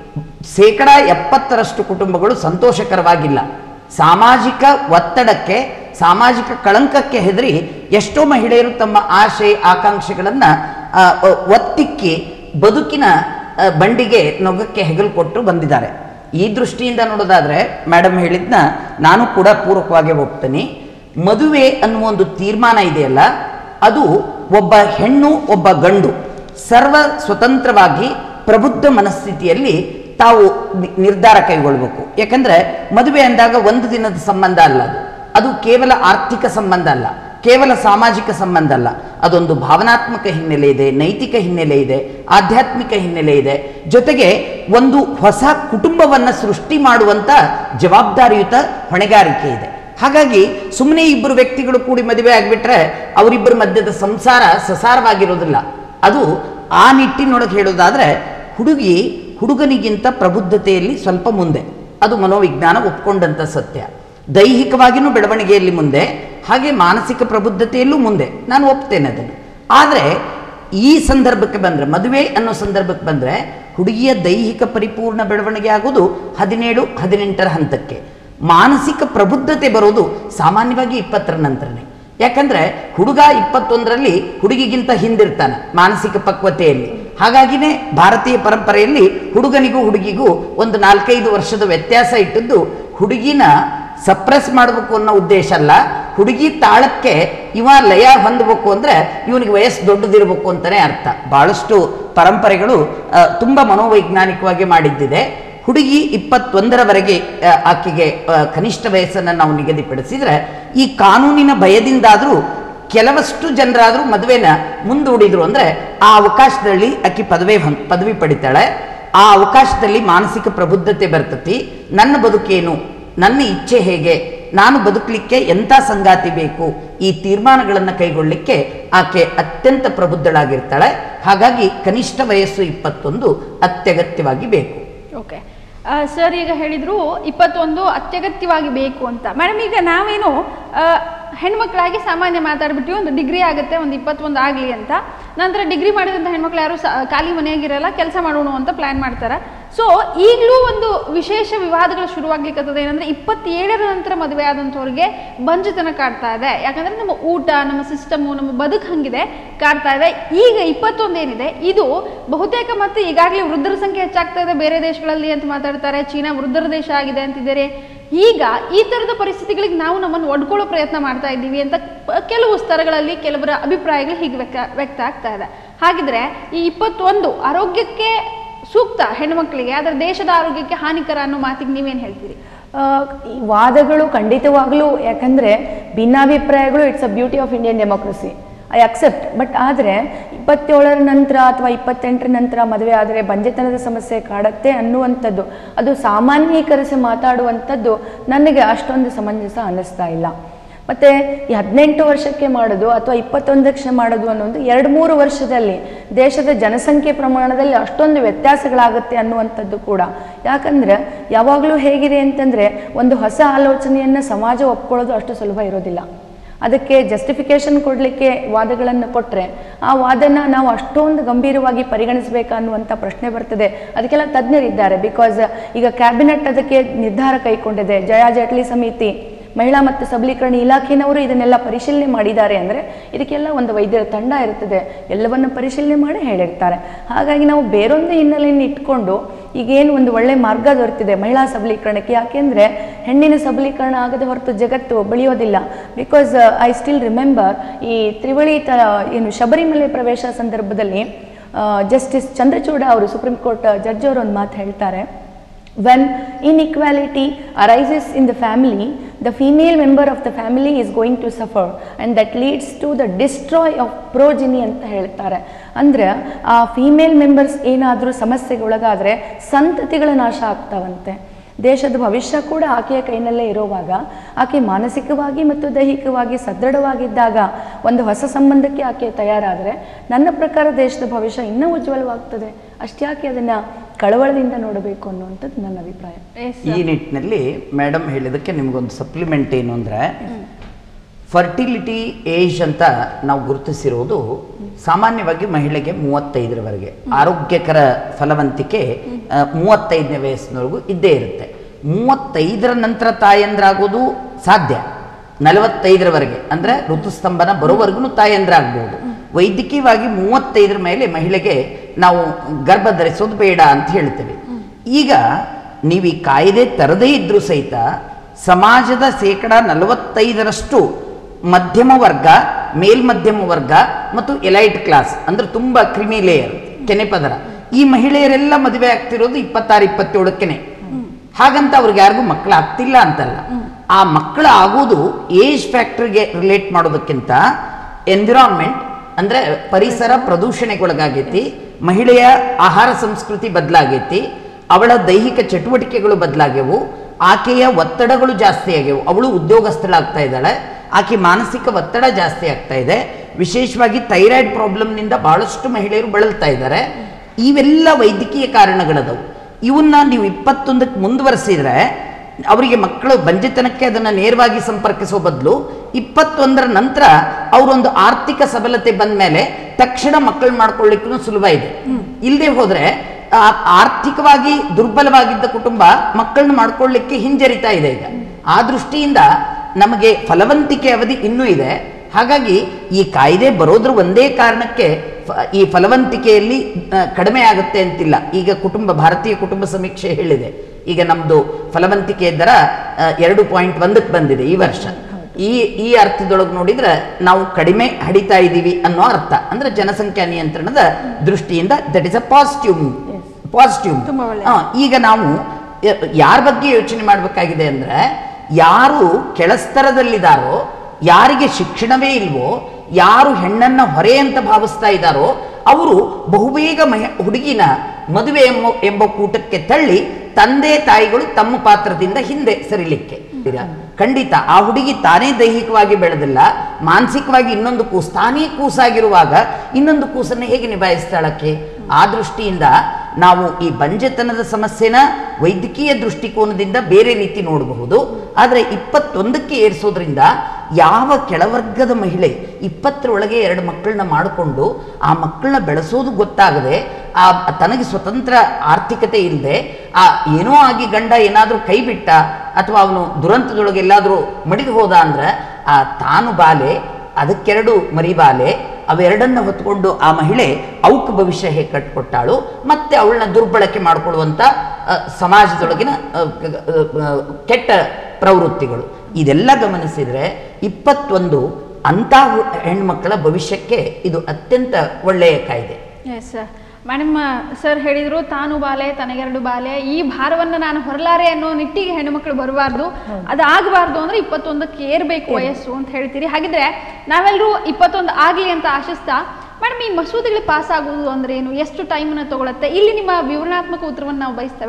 ಶೇಕಡ ಎಪ್ಪತ್ತರಷ್ಟು ಕುಟುಂಬಗಳು ಸಂತೋಷಕರವಾಗಿಲ್ಲ ಸಾಮಾಜಿಕ ಒತ್ತಡಕ್ಕೆ ಸಾಮಾಜಿಕ ಕಳಂಕಕ್ಕೆ ಹೆದರಿ ಎಷ್ಟೋ ಮಹಿಳೆಯರು ತಮ್ಮ ಆಶೆ ಆಕಾಂಕ್ಷೆಗಳನ್ನು ಒತ್ತಿಕ್ಕಿ ಬದುಕಿನ ಆ, ಬಂಡಿಗೆ ನೊಗಕ್ಕೆ ಹೆಗಲು ಕೊಟ್ಟು ಬಂದಿದ್ದಾರೆ ಈ ದೃಷ್ಟಿಯಿಂದ ನೋಡೋದಾದ್ರೆ ಮೇಡಮ್ ಹೇಳಿದ್ನ ನಾನು ಕೂಡ ಪೂರಕವಾಗಿ ಒಪ್ತೀನಿ ಮದುವೆ ಅನ್ನುವ ಒಂದು ತೀರ್ಮಾನ ಇದೆಯಲ್ಲ ಅದು ಒಬ್ಬ ಹೆಣ್ಣು ಒಬ್ಬ ಗಂಡು ಸರ್ವ ಸ್ವತಂತ್ರವಾಗಿ ಪ್ರಬುದ್ಧ ಮನಸ್ಥಿತಿಯಲ್ಲಿ ತಾವು ನಿ- ನಿರ್ಧಾರ ಕೈಗೊಳ್ಬೇಕು ಯಾಕಂದ್ರೆ ಮದುವೆ ಅಂದಾಗ ಒಂದು ದಿನದ ಸಂಬಂಧ ಅಲ್ಲ ಅದು ಅದು ಕೇವಲ ಆರ್ಥಿಕ ಸಂಬಂಧ ಅಲ್ಲ ಕೇವಲ ಸಾಮಾಜಿಕ ಸಂಬಂಧ ಅಲ್ಲ ಅದೊಂದು ಭಾವನಾತ್ಮಕ ಹಿನ್ನೆಲೆ ಇದೆ ನೈತಿಕ ಹಿನ್ನೆಲೆ ಇದೆ ಆಧ್ಯಾತ್ಮಿಕ ಹಿನ್ನೆಲೆ ಇದೆ ಜೊತೆಗೆ ಒಂದು ಹೊಸ ಕುಟುಂಬವನ್ನ ಸೃಷ್ಟಿ ಮಾಡುವಂತ ಜವಾಬ್ದಾರಿಯುತ ಹೊಣೆಗಾರಿಕೆ ಇದೆ ಹಾಗಾಗಿ ಸುಮ್ಮನೆ ಇಬ್ಬರು ವ್ಯಕ್ತಿಗಳು ಕೂಡಿ ಮದುವೆ ಆಗಿಬಿಟ್ರೆ ಅವರಿಬ್ಬರ ಮಧ್ಯದ ಸಂಸಾರ ಸಸಾರವಾಗಿರೋದಿಲ್ಲ ಅದು ಆ ನಿಟ್ಟಿನೊಳಗೆ ಹೇಳೋದಾದ್ರೆ ಹುಡುಗಿ ಹುಡುಗನಿಗಿಂತ ಪ್ರಬುದ್ಧತೆಯಲ್ಲಿ ಸ್ವಲ್ಪ ಮುಂದೆ ಅದು ಮನೋವಿಜ್ಞಾನ ಒಪ್ಕೊಂಡಂತ ಸತ್ಯ ದೈಹಿಕವಾಗಿಯೂ ಬೆಳವಣಿಗೆಯಲ್ಲಿ ಮುಂದೆ ಹಾಗೆ ಮಾನಸಿಕ ಪ್ರಬುದ್ಧತೆಯಲ್ಲೂ ಮುಂದೆ ನಾನು ಒಪ್ತೇನೆ ಅದನ್ನು ಆದರೆ ಈ ಸಂದರ್ಭಕ್ಕೆ ಬಂದರೆ ಮದುವೆ ಅನ್ನೋ ಸಂದರ್ಭಕ್ಕೆ ಬಂದರೆ ಹುಡುಗಿಯ ದೈಹಿಕ ಪರಿಪೂರ್ಣ ಬೆಳವಣಿಗೆ ಆಗೋದು ಹದಿನೇಳು ಹದಿನೆಂಟರ ಹಂತಕ್ಕೆ ಮಾನಸಿಕ ಪ್ರಬುದ್ಧತೆ ಬರೋದು ಸಾಮಾನ್ಯವಾಗಿ ಇಪ್ಪತ್ತರ ನಂತರನೇ ಯಾಕಂದ್ರೆ ಹುಡುಗ ಇಪ್ಪತ್ತೊಂದರಲ್ಲಿ ಹುಡುಗಿಗಿಂತ ಹಿಂದಿರ್ತಾನೆ ಮಾನಸಿಕ ಪಕ್ವತೆಯಲ್ಲಿ ಹಾಗಾಗಿನೇ ಭಾರತೀಯ ಪರಂಪರೆಯಲ್ಲಿ ಹುಡುಗನಿಗೂ ಹುಡುಗಿಗೂ ಒಂದು ನಾಲ್ಕೈದು ವರ್ಷದ ವ್ಯತ್ಯಾಸ ಇಟ್ಟದ್ದು ಹುಡುಗಿನ ಸಪ್ರೆಸ್ ಮಾಡಬೇಕು ಅನ್ನೋ ಉದ್ದೇಶ ಅಲ್ಲ ಹುಡುಗಿ ತಾಳಕ್ಕೆ ಇವ ಲಯ ಹೊಂದಬೇಕು ಅಂದ್ರೆ ಇವನಿಗೆ ವಯಸ್ಸು ದೊಡ್ಡದಿರಬೇಕು ಅಂತಾನೆ ಅರ್ಥ ಬಹಳಷ್ಟು ಪರಂಪರೆಗಳು ಆ, ತುಂಬಾ ಮನೋವೈಜ್ಞಾನಿಕವಾಗಿ ಮಾಡಿದ್ದಿದೆ ಹುಡುಗಿ ಇಪ್ಪತ್ತೊಂದರವರೆಗೆ ಆ, ಆಕೆಗೆ ಆ, ಕನಿಷ್ಠ ವಯಸ್ಸನ್ನು ನಾವು ನಿಗದಿಪಡಿಸಿದ್ರೆ ಈ ಕಾನೂನಿನ ಭಯದಿಂದಾದರೂ ಕೆಲವಷ್ಟು ಜನರಾದರೂ ಮದುವೆನ ಮುಂದೂಡಿದ್ರು ಅಂದ್ರೆ ಆ ಅವಕಾಶದಲ್ಲಿ ಆಕೆ ಪದವಿ ಹೊಂ- ಪದವಿ ಪಡಿತಾಳೆ ಆ ಅವಕಾಶದಲ್ಲಿ ಮಾನಸಿಕ ಪ್ರಬುದ್ಧತೆ ಬರ್ತತಿ ನನ್ನ ಬದುಕೇನು ನನ್ನ ಇಚ್ಛೆ ಹೇಗೆ ನಾನು ಬದುಕಲಿಕ್ಕೆ ಎಂಥ ಸಂಗಾತಿ ಬೇಕು ಈ ತೀರ್ಮಾನಗಳನ್ನು ಕೈಗೊಳ್ಳಲಿಕ್ಕೆ ಆಕೆ ಅತ್ಯಂತ ಪ್ರಬುದ್ಧಳಾಗಿರ್ತಾಳೆ ಹಾಗಾಗಿ ಕನಿಷ್ಠ ವಯಸ್ಸು ಇಪ್ಪತ್ತೊಂದು ಅತ್ಯಗತ್ಯವಾಗಿ ಬೇಕು ಓಕೆ ಸರ್ ಈಗ ಹೇಳಿದ್ರು ಇಪ್ಪತ್ತೊಂದು ಅತ್ಯಗತ್ಯವಾಗಿ ಬೇಕು ಅಂತ ಮೇಡಮ್ ಈಗ ನಾವೇನು ಆ, ಹೆಣ್ಮಕ್ಳಾಗಿ ಸಾಮಾನ್ಯ ಮಾತಾಡ್ಬಿಟ್ಟು ಒಂದು ಡಿಗ್ರಿ ಆಗುತ್ತೆ ಒಂದು ಇಪ್ಪತ್ತೊಂದು ಆಗಲಿ ಅಂತ ನಂತರ ಡಿಗ್ರಿ ಮಾಡಿದಂಥ ಹೆಣ್ಮಕ್ಳು ಯಾರು ಸ- ಖಾಲಿ ಮನೆಯಾಗಿರಲ್ಲ ಕೆಲಸ ಮಾಡೋಣ ಅಂತ ಪ್ಲ್ಯಾನ್ ಮಾಡ್ತಾರೆ ಸೊ ಈಗಲೂ ಒಂದು ವಿಶೇಷ ವಿವಾದಗಳು ಶುರುವಾಗ್ಲಿಕ್ಕತ್ತದೆ ಏನಂದ್ರೆ ಇಪ್ಪತ್ತೇಳರ ನಂತರ ಮದುವೆ ಆದಂಥವ್ರಿಗೆ ಬಂಜತನ ಕಾಡ್ತಾ ಇದೆ ಯಾಕಂದ್ರೆ ನಮ್ಮ ಊಟ ನಮ್ಮ ಸಿಸ್ಟಮು ನಮ್ಮ ಬದುಕು ಹಂಗಿದೆ ಕಾಡ್ತಾ ಇದೆ ಈಗ ಇಪ್ಪತ್ತೊಂದು ಏನಿದೆ ಇದು ಬಹುತೇಕ ಮತ್ತೆ ಈಗಾಗಲೇ ವೃದ್ಧರ ಸಂಖ್ಯೆ ಹೆಚ್ಚಾಗ್ತಾ ಇದೆ ಬೇರೆ ದೇಶಗಳಲ್ಲಿ ಅಂತ ಮಾತಾಡ್ತಾರೆ ಚೀನಾ ವೃದ್ಧರ ದೇಶ ಆಗಿದೆ ಅಂತಿದ್ದಾರೆ ಈಗ ಈ ಥರದ ಪರಿಸ್ಥಿತಿಗಳಿಗೆ ನಾವು ನಮ್ಮನ್ನು ಒಡ್ಕೊಳ್ಳೋ ಪ್ರಯತ್ನ ಮಾಡ್ತಾ ಇದ್ದೀವಿ ಅಂತ ಪ- ಕೆಲವು ಸ್ತರಗಳಲ್ಲಿ ಕೆಲವರ ಅಭಿಪ್ರಾಯಗಳು ಹೀಗೆ ವ್ಯಕ್ತ ವ್ಯಕ್ತ ಆಗ್ತಾ ಇದೆ ಹಾಗಿದ್ರೆ ಈ ಇಪ್ಪತ್ತೊಂದು ಆರೋಗ್ಯಕ್ಕೆ ಸೂಕ್ತ ಹೆಣ್ಮಕ್ಳಿಗೆ ಆದರೆ ದೇಶದ ಆರೋಗ್ಯಕ್ಕೆ ಹಾನಿಕರ ಅನ್ನೋ ಮಾತಿಗೆ ನೀವೇನು ಹೇಳ್ತೀರಿ ಆ, ಈ ವಾದಗಳು ಖಂಡಿತವಾಗ್ಲೂ ಯಾಕಂದ್ರೆ ಭಿನ್ನಾಭಿಪ್ರಾಯಗಳು it's a beauty of Indian democracy I accept but ಆದರೆ ಇಪ್ಪತ್ತೇಳರ ನಂತರ ಅಥವಾ ಇಪ್ಪತ್ತೆಂಟರ ನಂತರ ಮದುವೆ ಆದರೆ ಬಂಜೆತನದ ಸಮಸ್ಯೆ ಕಾಡತ್ತೆ ಅನ್ನುವಂಥದ್ದು ಅದು ಸಾಮಾನ್ಯೀಕರಿಸಿ ಮಾತಾಡುವಂಥದ್ದು ನನಗೆ ಅಷ್ಟೊಂದು ಸಮಂಜಸ ಅನ್ನಿಸ್ತಾ ಇಲ್ಲ ಮತ್ತೆ ಈ ಹದಿನೆಂಟು ವರ್ಷಕ್ಕೆ ಮಾಡೋದು ಅಥವಾ ಇಪ್ಪತ್ತೊಂದಕ್ಕೆ ಮಾಡೋದು ಅನ್ನೋದು ಎರಡು ಮೂರು ವರ್ಷದಲ್ಲಿ ದೇಶದ ಜನಸಂಖ್ಯೆ ಪ್ರಮಾಣದಲ್ಲಿ ಅಷ್ಟೊಂದು ವ್ಯತ್ಯಾಸಗಳಾಗುತ್ತೆ ಅನ್ನುವಂಥದ್ದು ಕೂಡ ಯಾಕಂದ್ರೆ ಯಾವಾಗಲೂ ಹೇಗಿದೆ ಅಂತಂದ್ರೆ ಒಂದು ಹೊಸ ಆಲೋಚನೆಯನ್ನ ಸಮಾಜ ಒಪ್ಕೊಳ್ಳೋದು ಅಷ್ಟು ಸುಲಭ ಇರೋದಿಲ್ಲ ಅದಕ್ಕೆ ಜಸ್ಟಿಫಿಕೇಶನ್ ಕೊಡಲಿಕ್ಕೆ ವಾದಗಳನ್ನು ಕೊಟ್ಟರೆ ಆ ವಾದನ ನಾವು ಅಷ್ಟೊಂದು ಗಂಭೀರವಾಗಿ ಪರಿಗಣಿಸಬೇಕಾ ಅನ್ನುವಂಥ ಪ್ರಶ್ನೆ ಬರ್ತದೆ ಅದಕ್ಕೆಲ್ಲ ತಜ್ಞರಿದ್ದಾರೆ ಬಿಕಾಸ್ ಈಗ ಕ್ಯಾಬಿನೆಟ್ ಅದಕ್ಕೆ ನಿರ್ಧಾರ ಕೈಗೊಂಡಿದೆ ಜಯಾ ಜೇಟ್ಲಿ ಸಮಿತಿ ಮಹಿಳಾ ಮತ್ತು ಸಬಲೀಕರಣ ಇಲಾಖೆನವರು ಇದನ್ನೆಲ್ಲ ಪರಿಶೀಲನೆ ಮಾಡಿದ್ದಾರೆ ಅಂದರೆ ಇದಕ್ಕೆಲ್ಲ ಒಂದು ವೈದ್ಯರ ತಂಡ ಇರ್ತದೆ ಎಲ್ಲವನ್ನು ಪರಿಶೀಲನೆ ಮಾಡಿ ಹೇಳಿರ್ತಾರೆ ಹಾಗಾಗಿ ನಾವು ಬೇರೊಂದು ಹಿನ್ನೆಲೆಯನ್ನು ಇಟ್ಕೊಂಡು ಈಗೇನು ಒಂದು ಒಳ್ಳೆ ಮಾರ್ಗ ದೊರೆತಿದೆ ಮಹಿಳಾ ಸಬಲೀಕರಣಕ್ಕೆ ಯಾಕೆಂದರೆ ಹೆಣ್ಣಿನ ಸಬಲೀಕರಣ ಆಗದೆ ಹೊರತು ಜಗತ್ತು ಬೆಳೆಯೋದಿಲ್ಲ ಬಿಕಾಸ್ ಐ ಸ್ಟಿಲ್ ರಿಮೆಂಬರ್ ಈ ತ್ರಿವಳಿ ತ ಏನು ಶಬರಿಮಲೆ ಪ್ರವೇಶ ಸಂದರ್ಭದಲ್ಲಿ ಜಸ್ಟಿಸ್ ಚಂದ್ರಚೂಡ ಅವರು ಸುಪ್ರೀಂ ಕೋರ್ಟ್ ಜಡ್ಜ್ ಅವರು ಒಂದು ಮಾತು ಹೇಳ್ತಾರೆ when inequality arises in the family the female member of the family is going to suffer and that leads to the destroy of progeny ಅಂತ ಹೇಳ್ತಾರೆ ಅಂದ್ರೆ ಆ ಫೀಮೇಲ್ ಮೆಂಬರ್ಸ್ ಏನಾದರೂ ಸಮಸ್ಯೆಗೊಳಗಾದ್ರೆ ಸಂತತಿಗಳ ನಾಶ ಆಗ್ತಾವಂತೆ ದೇಶದ ಭವಿಷ್ಯ ಕೂಡ ಆಕೆಯ ಕೈನಲ್ಲೇ ಇರುವಾಗ ಆಕೆ ಮಾನಸಿಕವಾಗಿ ಮತ್ತು ದೈಹಿಕವಾಗಿ ಸದೃಢವಾಗಿದ್ದಾಗ ಒಂದು ಹೊಸ ಸಂಬಂಧಕ್ಕೆ ಆಕೆ ತಯಾರಾದರೆ ನನ್ನ ಪ್ರಕಾರ ದೇಶದ ಭವಿಷ್ಯ ಇನ್ನೂ ಉಜ್ವಲವಾಗ್ತದೆ ಅಷ್ಟ್ಯಾಕೆ ಅದನ್ನ ಕಳವಳದಿಂದ ನೋಡಬೇಕು ಅನ್ನುವಂಥದ್ದು ನನ್ನ ಅಭಿಪ್ರಾಯ ಎಸ್ ಈ ನಿಟ್ಟಿನಲ್ಲಿ ಮೇಡಮ್ ಹೇಳಿದಕ್ಕೆ ನಿಮಗೊಂದು ಸಪ್ಲಿಮೆಂಟ್ ಏನು ಅಂದರೆ ಫರ್ಟಿಲಿಟಿ ಏಜ್ ಅಂತ ನಾವು ಗುರುತಿಸಿರೋದು ಸಾಮಾನ್ಯವಾಗಿ ಮಹಿಳೆಗೆ ಮೂವತ್ತೈದರವರೆಗೆ ಆರೋಗ್ಯಕರ ಫಲವಂತಿಕೆ ಆ, ಮೂವತ್ತೈದನೇ ವಯಸ್ಸಿನವರೆಗೂ ಇದ್ದೇ ಇರುತ್ತೆ ಮೂವತ್ತೈದರ ನಂತರ ತಾಯಂದ್ರಾಗೋದು ಸಾಧ್ಯ ನಲವತ್ತೈದರವರೆಗೆ ಅಂದರೆ ಋತುಸ್ತಂಭನ ಬರೋವರೆಗೂ ತಾಯಂದ್ರಾಗ್ಬೋದು ವೈದ್ಯಕೀಯವಾಗಿ ಮೂವತ್ತೈದರ ಮೇಲೆ ಮಹಿಳೆಗೆ ನಾವು ಗರ್ಭ ಧರಿಸೋದು ಬೇಡ ಅಂತ ಹೇಳ್ತೇವೆ ಈಗ ನೀವು ಈ ಕಾಯ್ದೆ ತರದೇ ಇದ್ರೂ ಸಹಿತ ಸಮಾಜದ ಶೇಕಡ ನಲವತ್ತೈದರಷ್ಟು ಮಧ್ಯಮ ವರ್ಗ ಮೇಲ್ಮಧ್ಯಮ ವರ್ಗ ಮತ್ತು ಎಲೈಟ್ ಕ್ಲಾಸ್ ಅಂದ್ರೆ ತುಂಬಾ ಕ್ರಿಮಿ ಲೇಯರ್ ಕೆನೆ ಪದರ ಈ ಮಹಿಳೆಯರೆಲ್ಲ ಮದುವೆ ಆಗ್ತಿರೋದು ಇಪ್ಪತ್ತಾರು ಇಪ್ಪತ್ತೇಳಕ್ಕೇನೆ ಹಾಗಂತ ಅವ್ರಿಗೆ ಯಾರಿಗೂ ಮಕ್ಕಳು ಆಗ್ತಿಲ್ಲ ಅಂತಲ್ಲ ಆ ಮಕ್ಕಳು ಆಗೋದು ಏಜ್ ಫ್ಯಾಕ್ಟರ್ಗೆ ರಿಲೇಟ್ ಮಾಡೋದಕ್ಕಿಂತ ಎನ್ವಿರಾನ್ಮೆಂಟ್ ಅಂದ್ರೆ ಪರಿಸರ ಪ್ರದೂಷಣೆಗೊಳಗಾಗೈತಿ ಮಹಿಳೆಯ ಆಹಾರ ಸಂಸ್ಕೃತಿ ಬದಲಾಗೈತಿ ಅವಳ ದೈಹಿಕ ಚಟುವಟಿಕೆಗಳು ಬದಲಾಗ್ಯವು ಆಕೆಯ ಒತ್ತಡಗಳು ಜಾಸ್ತಿ ಆಗ್ಯವು ಅವಳು ಉದ್ಯೋಗಸ್ಥಳಾಗ್ತಾ ಇದ್ದಾಳೆ ಆಕೆ ಮಾನಸಿಕ ಒತ್ತಡ ಜಾಸ್ತಿ ಆಗ್ತಾ ಇದೆ ವಿಶೇಷವಾಗಿ ಥೈರಾಯ್ಡ್ ಪ್ರಾಬ್ಲಮ್ನಿಂದ ಬಹಳಷ್ಟು ಮಹಿಳೆಯರು ಬಳಲ್ತಾ ಇದ್ದಾರೆ ಇವೆಲ್ಲ ವೈದ್ಯಕೀಯ ಕಾರಣಗಳದವು ಇವನ್ನ ನೀವು ಇಪ್ಪತ್ತೊಂದಕ್ಕೆ ಮುಂದುವರೆಸಿದ್ರೆ ಅವರಿಗೆ ಮಕ್ಕಳು ಬಂಜೆತನಕ್ಕೆ ಅದನ್ನು ನೇರವಾಗಿ ಸಂಪರ್ಕಿಸೋ ಬದಲು ಇಪ್ಪತ್ತೊಂದರ ನಂತರ ಅವರೊಂದು ಆರ್ಥಿಕ ಸಬಲತೆ ಬಂದ ಮೇಲೆ ತಕ್ಷಣ ಮಕ್ಕಳು ಮಾಡ್ಕೊಳ್ಳಿಕ್ಕೂ ಸುಲಭ ಇದೆ ಇಲ್ಲದೆ ಹೋದ್ರೆ ಆ ಆರ್ಥಿಕವಾಗಿ ದುರ್ಬಲವಾಗಿದ್ದ ಕುಟುಂಬ ಮಕ್ಕಳನ್ನ ಮಾಡ್ಕೊಳ್ಳಿಕ್ಕೆ ಹಿಂಜರಿತಾ ಇದೆ ಈಗ ಆ ದೃಷ್ಟಿಯಿಂದ ನಮಗೆ ಫಲವಂತಿಕೆ ಅವಧಿ ಇನ್ನೂ ಇದೆ ಹಾಗಾಗಿ ಈ ಕಾಯ್ದೆ ಬರೋದ್ರ ಒಂದೇ ಕಾರಣಕ್ಕೆ ಫ- ಈ ಫಲವಂತಿಕೆಯಲ್ಲಿ ಆ, ಕಡಿಮೆ ಆಗುತ್ತೆ ಅಂತಿಲ್ಲ ಈಗ ಕುಟುಂಬ ಭಾರತೀಯ ಕುಟುಂಬ ಸಮೀಕ್ಷೆ ಹೇಳಿದೆ ಈಗ ನಮ್ದು ಫಲವಂತಿಕೆ ದರ ಆ, ಎರಡು ಪಾಯಿಂಟ್ ಒಂದಕ್ಕೆ ಬಂದಿದೆ ಈ ವರ್ಷ ಈ ಈ ಅರ್ಥದೊಳಗೆ ನೋಡಿದ್ರೆ ನಾವು ಕಡಿಮೆ ಹಡಿತಾ ಇದ್ದೀವಿ ಅನ್ನೋ ಅರ್ಥ ಅಂದ್ರೆ ಜನಸಂಖ್ಯಾ ನಿಯಂತ್ರಣದ ದೃಷ್ಟಿಯಿಂದ that is a positive positive ತುಂಬಾ ಒಳ್ಳೆಯದು. ಈಗ ನಾವು ಯಾರ ಬಗ್ಗೆ ಯೋಚನೆ ಮಾಡಬೇಕಾಗಿದೆ ಅಂದ್ರೆ ಯಾರು ಕೆಳಸ್ತರದಲ್ಲಿದ್ದಾರೋ ಯಾರಿಗೆ ಶಿಕ್ಷಣವೇ ಇಲ್ವೋ ಯಾರು ಹೆಣ್ಣನ್ನ ಹೊರೆ ಅಂತ ಭಾವಿಸ್ತಾ ಇದ್ದಾರೋ ಅವರು ಬಹುಬೇಗ ಮಹಿ ಹುಡುಗಿನ ಮದುವೆ ಎಂಬ ಎಂಬ ಕೂಟಕ್ಕೆ ತಳ್ಳಿ ತಂದೆ ತಾಯಿಗಳು ತಮ್ಮ ಪಾತ್ರದಿಂದ ಹಿಂದೆ ಸರಿಲಿಕ್ಕೆ ಇರ. ಖಂಡಿತ ಆ ಹುಡುಗಿ ತಾನೇ ದೈಹಿಕವಾಗಿ ಬೆಳೆದಿಲ್ಲ ಮಾನಸಿಕವಾಗಿ ಇನ್ನೊಂದು ಕೂಸು ತಾನೇ ಕೂಸಾಗಿರುವಾಗ ಇನ್ನೊಂದು ಕೂಸನ್ನು ಹೇಗೆ ನಿಭಾಯಿಸ್ತಾಳಕ್ಕೆ ಆ ದೃಷ್ಟಿಯಿಂದ ನಾವು ಈ ಬಂಜೆತನದ ಸಮಸ್ಯೆನ ವೈದ್ಯಕೀಯ ದೃಷ್ಟಿಕೋನದಿಂದ ಬೇರೆ ರೀತಿ ನೋಡಬಹುದು ಆದರೆ ಇಪ್ಪತ್ತೊಂದಕ್ಕೆ ಏರಿಸೋದ್ರಿಂದ ಯಾವ ಕೆಳವರ್ಗದ ಮಹಿಳೆ ಇಪ್ಪತ್ತರೊಳಗೆ ಎರಡು ಮಕ್ಕಳನ್ನ ಮಾಡಿಕೊಂಡು ಆ ಮಕ್ಕಳನ್ನ ಬೆಳೆಸೋದು ಗೊತ್ತಾಗದೆ ಆ ತನಗೆ ಸ್ವತಂತ್ರ ಆರ್ಥಿಕತೆ ಇಲ್ಲದೆ ಆ ಏನೋ ಆಗಿ ಗಂಡ ಏನಾದರೂ ಕೈ ಬಿಟ್ಟ ಅಥವಾ ಅವನು ದುರಂತದೊಳಗೆ ಎಲ್ಲಾದರೂ ಮಡಿದು ಹೋದ ಅಂದ್ರೆ ಆ ತಾನು ಬಾಲೆ ಅದಕ್ಕೆರಡು ಮರಿಬಾಲೆ ಅವೆರಡನ್ನ ಹೊತ್ಕೊಂಡು ಆ ಮಹಿಳೆ ಅವಕ್ಕೆ ಭವಿಷ್ಯ ಹೇಗೆ ಕಟ್ಕೊಟ್ಟಾಳು ಮತ್ತೆ ಅವಳನ್ನ ದುರ್ಬಳಕೆ ಮಾಡಿಕೊಳ್ಳುವಂಥ ಸಮಾಜದೊಳಗಿನ ಆ, ಕ- ಆ, ಕೆಟ್ಟ ಪ್ರವೃತ್ತಿಗಳು ಇದೆಲ್ಲ ಗಮನಿಸಿದರೆ ಇಪ್ಪತ್ತೊಂದು ಅಂಥ ಹು- ಹೆಣ್ಮಕ್ಕಳ ಭವಿಷ್ಯಕ್ಕೆ ಇದು ಅತ್ಯಂತ ಒಳ್ಳೆಯ ಕಾಯ್ದೆ ಎಸ್ ಮೇಡಮ್ ಸರ್ ಹೇಳಿದ್ರು ತಾನು ಬಾಲೆ ತನಗೆರಡು ಬಾಲೆ ಈ ಭಾರವನ್ನು ನಾನು ಹೊರಲಾರೆ ಅನ್ನೋ ನಿಟ್ಟಿಗೆ ಹೆಣ್ಣುಮಕ್ಕಳು ಬರಬಾರ್ದು ಅದಾಗಬಾರ್ದು ಅಂದ್ರೆ ಇಪ್ಪತ್ತೊಂದಕ್ಕೆ ಏರ್ಬೇಕು ವಯಸ್ಸು ಅಂತ ಹೇಳ್ತೀರಿ ಹಾಗಿದ್ರೆ ನಾವೆಲ್ಲರೂ ಇಪ್ಪತ್ತೊಂದು ಆಗ್ಲಿ ಅಂತ ಆಶಿಸ್ತಾ ಮೇಡಮ್ ಈ ಮಸೂದೆಗಳು ಪಾಸ್ ಆಗುವುದು ಅಂದ್ರೆ ಏನು ಎಷ್ಟು ಟೈಮನ್ನು ತಗೊಳುತ್ತೆ ಇಲ್ಲಿ ನಿಮ್ಮ ವಿವರಣಾತ್ಮಕ ಉತ್ತರವನ್ನು ನಾವು ಬಯಸ್ತೇವೆ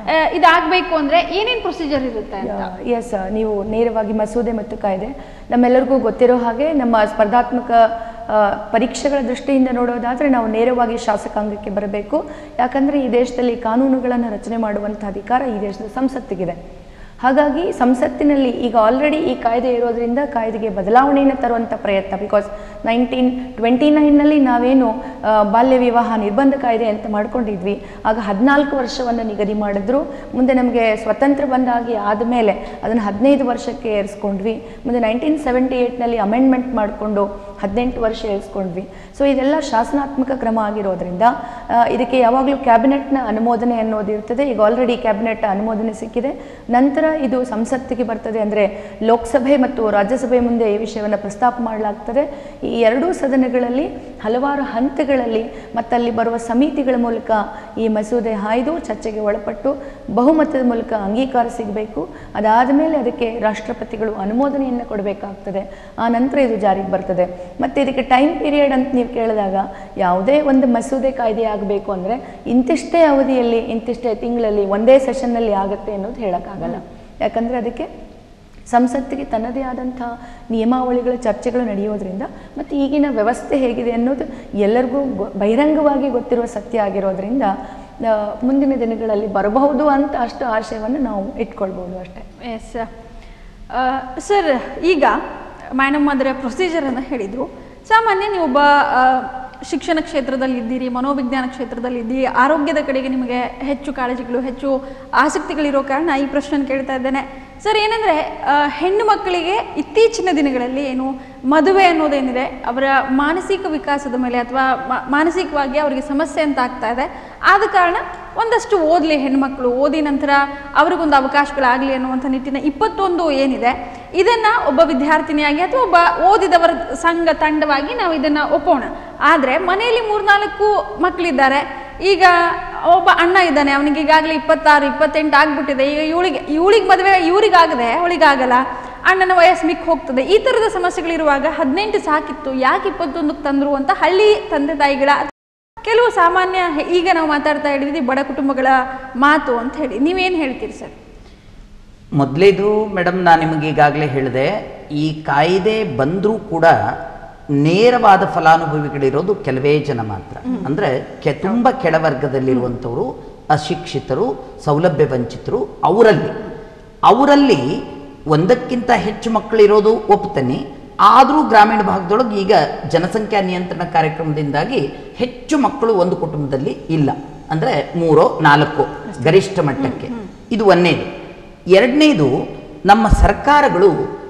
ಆ, ಇದಾಗಬೇಕು ಅಂದ್ರೆ ಏನೇನ್ ಪ್ರೊಸೀಜರ್ ಇರುತ್ತೆ ಅಂತ ಎಸ್ ನೀವು ನೇರವಾಗಿ ಮಸೂದೆ ಮತ್ತು ಕಾಯ್ದೆ ನಮ್ಮೆಲ್ಲರಿಗೂ ಗೊತ್ತಿರೋ ಹಾಗೆ ನಮ್ಮ ಸ್ಪರ್ಧಾತ್ಮಕ ಆ, ಪರೀಕ್ಷೆಗಳ ದೃಷ್ಟಿಯಿಂದ ನೋಡೋದಾದರೆ ನಾವು ನೇರವಾಗಿ ಶಾಸಕಾಂಗಕ್ಕೆ ಬರಬೇಕು ಯಾಕಂದರೆ ಈ ದೇಶದಲ್ಲಿ ಕಾನೂನುಗಳನ್ನು ರಚನೆ ಮಾಡುವಂಥ ಅಧಿಕಾರ ಈ ದೇಶದ ಸಂಸತ್ತಿಗಿದೆ ಹಾಗಾಗಿ ಸಂಸತ್ತಿನಲ್ಲಿ ಈಗ ಆಲ್ರೆಡಿ ಈ ಕಾಯ್ದೆ ಇರೋದ್ರಿಂದ ಕಾಯ್ದೆಗೆ ಬದಲಾವಣೆಯನ್ನು ತರುವಂಥ ಪ್ರಯತ್ನ ಬಿಕಾಸ್ ನೈನ್ಟೀನ್ ಟ್ವೆಂಟಿ ನೈನ್ನಲ್ಲಿ ನಾವೇನು ಆ, ಬಾಲ್ಯ ವಿವಾಹ ನಿರ್ಬಂಧ ಕಾಯ್ದೆ ಅಂತ ಮಾಡ್ಕೊಂಡಿದ್ವಿ ಆಗ ಹದಿನಾಲ್ಕು ವರ್ಷವನ್ನು ನಿಗದಿ ಮಾಡಿದ್ರು ಮುಂದೆ ನಮಗೆ ಸ್ವತಂತ್ರ ಬಂದಾಗಿ ಆದಮೇಲೆ ಅದನ್ನು ಹದಿನೈದು ವರ್ಷಕ್ಕೆ ಏರಿಸ್ಕೊಂಡ್ವಿ ಮುಂದೆ ನೈನ್ಟೀನ್ ಸೆವೆಂಟಿ ಏಯ್ಟ್ನಲ್ಲಿ ಅಮೆಂಡ್ಮೆಂಟ್ ಮಾಡಿಕೊಂಡು ಹದಿನೆಂಟು ವರ್ಷ ಏರಿಸ್ಕೊಂಡ್ವಿ ಸೊ ಇದೆಲ್ಲ ಶಾಸನಾತ್ಮಕ ಕ್ರಮ ಆಗಿರೋದ್ರಿಂದ ಆ, ಇದಕ್ಕೆ ಯಾವಾಗಲೂ ಕ್ಯಾಬಿನೆಟ್ನ ಅನುಮೋದನೆ ಅನ್ನೋದು ಇರ್ತದೆ ಈಗ ಆಲ್ರೆಡಿ ಕ್ಯಾಬಿನೆಟ್ ಅನುಮೋದನೆ ಸಿಕ್ಕಿದೆ ನಂತರ ಇದು ಸಂಸತ್ತಿಗೆ ಬರ್ತದೆ ಅಂದರೆ ಲೋಕಸಭೆ ಮತ್ತು ರಾಜ್ಯಸಭೆ ಮುಂದೆ ಈ ವಿಷಯವನ್ನು ಪ್ರಸ್ತಾಪ ಮಾಡಲಾಗ್ತದೆ ಈ ಎರಡೂ ಸದನಗಳಲ್ಲಿ ಹಲವಾರು ಹಂತಗಳಲ್ಲಿ ಮತ್ತಲ್ಲಿ ಬರುವ ಸಮಿತಿಗಳ ಮೂಲಕ ಈ ಮಸೂದೆ ಹಾಯ್ದು ಚರ್ಚೆಗೆ ಒಳಪಟ್ಟು ಬಹುಮತದ ಮೂಲಕ ಅಂಗೀಕಾರ ಸಿಗಬೇಕು ಅದಾದ ಮೇಲೆ ಅದಕ್ಕೆ ರಾಷ್ಟ್ರಪತಿಗಳು ಅನುಮೋದನೆಯನ್ನು ಕೊಡಬೇಕಾಗ್ತದೆ ಆ ನಂತರ ಇದು ಜಾರಿಗೆ ಬರ್ತದೆ ಮತ್ತು ಇದಕ್ಕೆ ಟೈಮ್ ಪೀರಿಯಡ್ ಅಂತ ನೀವು ಕೇಳಿದಾಗ ಯಾವುದೇ ಒಂದು ಮಸೂದೆ ಕಾಯ್ದೆ ಆಗಬೇಕು ಅಂದರೆ ಇಂತಿಷ್ಟೇ ಅವಧಿಯಲ್ಲಿ ಇಂತಿಷ್ಟೇ ತಿಂಗಳಲ್ಲಿ ಒಂದೇ ಸೆಷನ್ನಲ್ಲಿ ಆಗುತ್ತೆ ಅನ್ನೋದು ಹೇಳೋಕ್ಕಾಗಲ್ಲ ಯಾಕಂದರೆ ಅದಕ್ಕೆ ಸಂಸತ್ತಿಗೆ ತನ್ನದೇ ಆದಂಥ ನಿಯಮಾವಳಿಗಳ ಚರ್ಚೆಗಳು ನಡೆಯೋದ್ರಿಂದ ಮತ್ತು ಈಗಿನ ವ್ಯವಸ್ಥೆ ಹೇಗಿದೆ ಅನ್ನೋದು ಎಲ್ಲರಿಗೂ ಗೊ- ಬಹಿರಂಗವಾಗಿ ಗೊತ್ತಿರುವ ಸತ್ಯ ಆಗಿರೋದ್ರಿಂದ ಆ, ಮುಂದಿನ ದಿನಗಳಲ್ಲಿ ಬರಬಹುದು ಅಂತ ಅಷ್ಟು ಆಶಯವನ್ನು ನಾವು ಇಟ್ಕೊಳ್ಬೋದು ಅಷ್ಟೇ ಎಸ್ ಸರ್ ಈಗ ಮೇಡಮ್ ಅದರ ಪ್ರೊಸೀಜರನ್ನು ಹೇಳಿದರು ಸಾಮಾನ್ಯ ನೀವು ಒಬ್ಬ ಆ, ಶಿಕ್ಷಣ ಕ್ಷೇತ್ರದಲ್ಲಿ ಇದ್ದೀರಿ ಮನೋವಿಜ್ಞಾನ ಕ್ಷೇತ್ರದಲ್ಲಿ ಇದ್ದೀರಿ ಆರೋಗ್ಯದ ಕಡೆಗೆ ನಿಮಗೆ ಹೆಚ್ಚು ಕಾಳಜಿಗಳು ಹೆಚ್ಚು ಆಸಕ್ತಿಗಳಿರೋ ಕಾರಣ ಈ ಪ್ರಶ್ನೆ ಕೇಳ್ತಾ ಇದ್ದೇನೆ ಸರ್ ಏನಂದರೆ ಹೆಣ್ಣು ಮಕ್ಕಳಿಗೆ ಇತ್ತೀಚಿನ ದಿನಗಳಲ್ಲಿ ಏನು ಮದುವೆ ಅನ್ನೋದೇನಿದೆ ಅವರ ಮಾನಸಿಕ ವಿಕಾಸದ ಮೇಲೆ ಅಥವಾ ಮಾನಸಿಕವಾಗಿ ಅವರಿಗೆ ಸಮಸ್ಯೆ ಅಂತ ಆಗ್ತಾ ಇದೆ ಆದ ಕಾರಣ ಒಂದಷ್ಟು ಓದಲಿ ಹೆಣ್ಮಕ್ಳು ಓದಿ ನಂತರ ಅವ್ರಿಗೊಂದು ಅವಕಾಶಗಳಾಗಲಿ ಅನ್ನುವಂಥ ನಿಟ್ಟಿನ ಇಪ್ಪತ್ತೊಂದು ಏನಿದೆ ಇದನ್ನು ಒಬ್ಬ ವಿದ್ಯಾರ್ಥಿನಿಯಾಗಿ ಅಥವಾ ಒಬ್ಬ ಓದಿದವರ ಸಂಘ ತಂಡವಾಗಿ ನಾವು ಇದನ್ನು ಒಪ್ಪೋಣ ಆದರೆ ಮನೆಯಲ್ಲಿ ಮೂರ್ನಾಲ್ಕು ಮಕ್ಕಳಿದ್ದಾರೆ ಈಗ ಒಬ್ಬ ಅಣ್ಣ ಇದ್ದಾನೆ ಅವನಿಗೆ ಈಗಾಗಲೇ ಇಪ್ಪತ್ತಾರು ಇಪ್ಪತ್ತೆಂಟು ಆಗ್ಬಿಟ್ಟಿದೆ ಈಗ ಇವಳಿಗೆ ಇವಳಿಗೆ ಮದುವೆ ಇವರಿಗಾಗದೆ ಅವಳಿಗಾಗಲ್ಲ ಅಣ್ಣನ ವಯಸ್ಸು ಮಿಕ್ ಹೋಗ್ತದೆ ಈ ಥರದ ಸಮಸ್ಯೆಗಳಿರುವಾಗ ಹದಿನೆಂಟು ಸಾಕಿತ್ತು ಯಾಕೆ ಇಪ್ಪತ್ತೊಂದಕ್ಕೆ ತಂದರು ಅಂತ ಹಳ್ಳಿ ತಂದೆ ತಾಯಿಗಳ ಕೆಲವು ಸಾಮಾನ್ಯ ಹೆ- ಈಗ ನಾವು ಮಾತಾಡ್ತಾ ಇದ್ದೀವಿ ಬಡ ಕುಟುಂಬಗಳ ಮಾತು ಅಂತ ಹೇಳಿ ನೀವೇನು ಹೇಳ್ತೀರಿ ಸರ್ ಮೊದಲೇದು ಮೇಡಮ್ ನಾನು ನಿಮಗೆ ಈಗಾಗಲೇ ಹೇಳಿದೆ ಈ ಕಾಯ್ದೆ ಬಂದರೂ ಕೂಡ ನೇರವಾದ ಫಲಾನುಭವಿಗಳಿರೋದು ಕೆಲವೇ ಜನ ಮಾತ್ರ ಅಂದರೆ ಕೆ ತುಂಬ ಕೆಳವರ್ಗದಲ್ಲಿರುವಂಥವರು ಅಶಿಕ್ಷಿತರು ಸೌಲಭ್ಯ ವಂಚಿತರು ಅವರಲ್ಲಿ ಅವರಲ್ಲಿ ಒಂದಕ್ಕಿಂತ ಹೆಚ್ಚು ಮಕ್ಕಳಿರೋದು ಒಪ್ತೇನೆ ಆದರೂ ಗ್ರಾಮೀಣ ಭಾಗದೊಳಗೆ ಈಗ ಜನಸಂಖ್ಯಾ ನಿಯಂತ್ರಣ ಕಾರ್ಯಕ್ರಮದಿಂದಾಗಿ ಹೆಚ್ಚು ಮಕ್ಕಳು ಒಂದು ಕುಟುಂಬದಲ್ಲಿ ಇಲ್ಲ ಅಂದರೆ ಮೂರೋ ನಾಲ್ಕು ಗರಿಷ್ಠ ಮಟ್ಟಕ್ಕೆ ಇದು ಒಂದನೇದು ಎರಡನೇದು ನಮ್ಮ ಸರ್ಕಾರಗಳು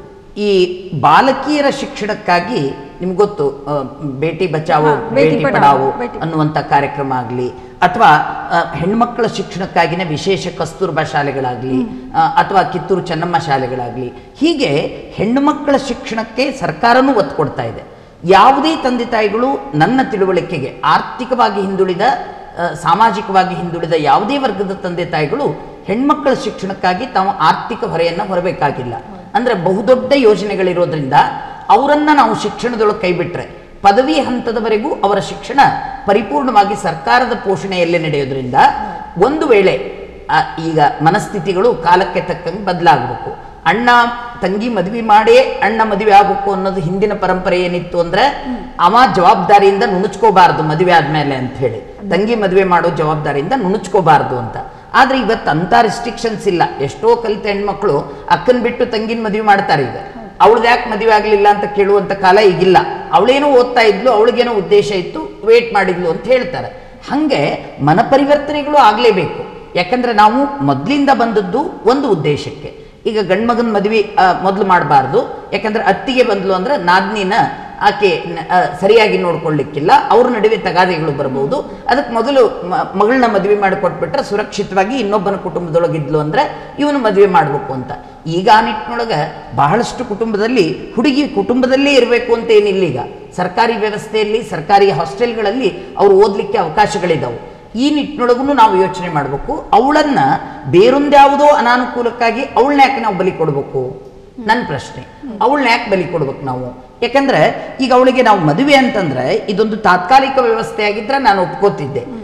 ಈ ಬಾಲಕಿಯರ ಶಿಕ್ಷಣಕ್ಕಾಗಿ ನಿಮ್ಗೆ ಗೊತ್ತು ಆ, ಬೇಟಿ ಬಚಾವೋ ಹಾ, ಬೇಟಿ ಬೇಟಿ ಪಢಾವೋ, ಪಡಾವೋ ಬೇಟಿ ಅನ್ನುವಂಥ ಕಾರ್ಯಕ್ರಮ ಆಗಲಿ ಅಥವಾ ಆ, ಹೆಣ್ಮಕ್ಕಳ ಶಿಕ್ಷಣಕ್ಕಾಗಿನೇ ವಿಶೇಷ ಕಸ್ತೂರ್ಬಾ ಶಾಲೆಗಳಾಗಲಿ ಅಥವಾ ಕಿತ್ತೂರು ಚೆನ್ನಮ್ಮ ಶಾಲೆಗಳಾಗಲಿ ಹೀಗೆ ಹೆಣ್ಣು ಮಕ್ಕಳ ಶಿಕ್ಷಣಕ್ಕೆ ಸರ್ಕಾರನೂ ಒತ್ತು ಕೊಡ್ತಾ ಇದೆ ಯಾವುದೇ ತಂದೆ ತಾಯಿಗಳು ನನ್ನ ತಿಳುವಳಿಕೆಗೆ ಆರ್ಥಿಕವಾಗಿ ಹಿಂದುಳಿದ ಆ, ಸಾಮಾಜಿಕವಾಗಿ ಹಿಂದುಳಿದ ಯಾವುದೇ ವರ್ಗದ ತಂದೆ ತಾಯಿಗಳು ಹೆಣ್ಮಕ್ಕಳ ಶಿಕ್ಷಣಕ್ಕಾಗಿ ತಾವು ಆರ್ಥಿಕ ಹೊರೆಯನ್ನು ಹೊರಬೇಕಾಗಿಲ್ಲ ಅಂದ್ರೆ ಬಹುದೊಡ್ಡ ಯೋಜನೆಗಳಿರೋದ್ರಿಂದ ಅವರನ್ನ ನಾವು ಶಿಕ್ಷಣದೊಳಗೆ ಕೈಬಿಟ್ರೆ ಪದವಿ ಹಂತದವರೆಗೂ ಅವರ ಶಿಕ್ಷಣ ಪರಿಪೂರ್ಣವಾಗಿ ಸರ್ಕಾರದ ಪೋಷಣೆಯಲ್ಲೇ ನಡೆಯೋದ್ರಿಂದ ಒಂದು ವೇಳೆ ಆ, ಈಗ ಮನಸ್ಥಿತಿಗಳು ಕಾಲಕ್ಕೆ ತಕ್ಕಂಗೆ ಬದಲಾಗಬೇಕು ಅಣ್ಣ ತಂಗಿ ಮದುವೆ ಮಾಡೇ ಅಣ್ಣ ಮದುವೆ ಆಗಬೇಕು ಅನ್ನೋದು ಹಿಂದಿನ ಪರಂಪರೆ ಏನಿತ್ತು ಅಂದ್ರೆ ಅವ ಜವಾಬ್ದಾರಿಯಿಂದ ನುಣುಚ್ಕೋಬಾರ್ದು ಮದುವೆ ಆದ್ಮೇಲೆ ಅಂತ ಹೇಳಿ ತಂಗಿ ಮದುವೆ ಮಾಡೋ ಜವಾಬ್ದಾರಿಯಿಂದ ನುಣುಚ್ಕೋಬಾರ್ದು ಅಂತ ಆದ್ರೆ ಇವತ್ತು ಅಂತ ರಿಸ್ಟ್ರಿಕ್ಷನ್ಸ್ ಇಲ್ಲ ಎಷ್ಟೋ ಕಲಿತ ಹೆಣ್ಮಕ್ಳು ಅಕ್ಕನ್ ಬಿಟ್ಟು ತಂಗಿನ ಮದುವೆ ಮಾಡ್ತಾರೆ ಈಗ ಅವಳದ್ ಯಾಕೆ ಮದುವೆ ಆಗ್ಲಿಲ್ಲ ಅಂತ ಕೇಳುವಂತ ಕಾಲ ಈಗಿಲ್ಲ ಅವಳೇನೋ ಓದ್ತಾ ಇದ್ಲು ಅವಳಿಗೇನೋ ಉದ್ದೇಶ ಇತ್ತು ವೇಟ್ ಮಾಡಿದ್ಲು ಅಂತ ಹೇಳ್ತಾರೆ ಹಂಗೆ ಮನಪರಿವರ್ತನೆಗಳು ಆಗ್ಲೇಬೇಕು ಯಾಕಂದ್ರೆ ನಾವು ಮೊದಲಿಂದ ಬಂದದ್ದು ಒಂದು ಉದ್ದೇಶಕ್ಕೆ ಈಗ ಗಂಡ್ಮಗನ ಮದುವೆ ಮೊದಲು ಮಾಡಬಾರ್ದು ಯಾಕಂದ್ರೆ ಅತ್ತಿಗೆ ಬಂದ್ಲು ಅಂದ್ರೆ ನಾದ್ನಿನ ಆಕೆ ನ- ಆ, ಸರಿಯಾಗಿ ನೋಡ್ಕೊಳ್ಳಿಕ್ಕಿಲ್ಲ ಅವ್ರ ನಡುವೆ ತಗಾದೆಗಳು ಬರಬಹುದು ಅದಕ್ಕೆ ಮೊದಲು ಮ- ಮಗಳನ್ನ ಮದುವೆ ಮಾಡಿಕೊಟ್ಬಿಟ್ರೆ ಸುರಕ್ಷಿತವಾಗಿ ಇನ್ನೊಬ್ಬನ ಕುಟುಂಬದೊಳಗಿದ್ಲು ಅಂದ್ರೆ ಇವನು ಮದುವೆ ಮಾಡಬೇಕು ಅಂತ ಈಗ ಆ ನಿಟ್ಟಿನೊಳಗೆ ಬಹಳಷ್ಟು ಕುಟುಂಬದಲ್ಲಿ ಹುಡುಗಿ ಕುಟುಂಬದಲ್ಲೇ ಇರಬೇಕು ಅಂತ ಏನಿಲ್ಲ ಈಗ ಸರ್ಕಾರಿ ವ್ಯವಸ್ಥೆಯಲ್ಲಿ ಸರ್ಕಾರಿ ಹಾಸ್ಟೆಲ್ಗಳಲ್ಲಿ ಅವ್ರು ಓದಲಿಕ್ಕೆ ಅವಕಾಶಗಳಿದಾವೆ ಈ ನಿಟ್ಟಿನೊಳಗೂ ನಾವು ಯೋಚನೆ ಮಾಡಬೇಕು ಅವಳನ್ನ ಬೇರೊಂದ್ಯಾವುದೋ ಅನಾನುಕೂಲಕ್ಕಾಗಿ ಅವಳನ್ನ ಯಾಕೆ ನಾವು ಬಲಿ ಕೊಡಬೇಕು ನನ್ನ ಪ್ರಶ್ನೆ ಅವಳನ್ನ ಯಾಕೆ ಬಲಿ ಕೊಡ್ಬೇಕು ನಾವು ಯಾಕಂದ್ರೆ ಈಗ ಅವಳಿಗೆ ನಾವು ಮದುವೆ ಅಂತಂದ್ರೆ ಇದೊಂದು ತಾತ್ಕಾಲಿಕ ವ್ಯವಸ್ಥೆ ಆಗಿದ್ರೆ ನಾನು ಒಪ್ಕೋತಿದ್ದೆ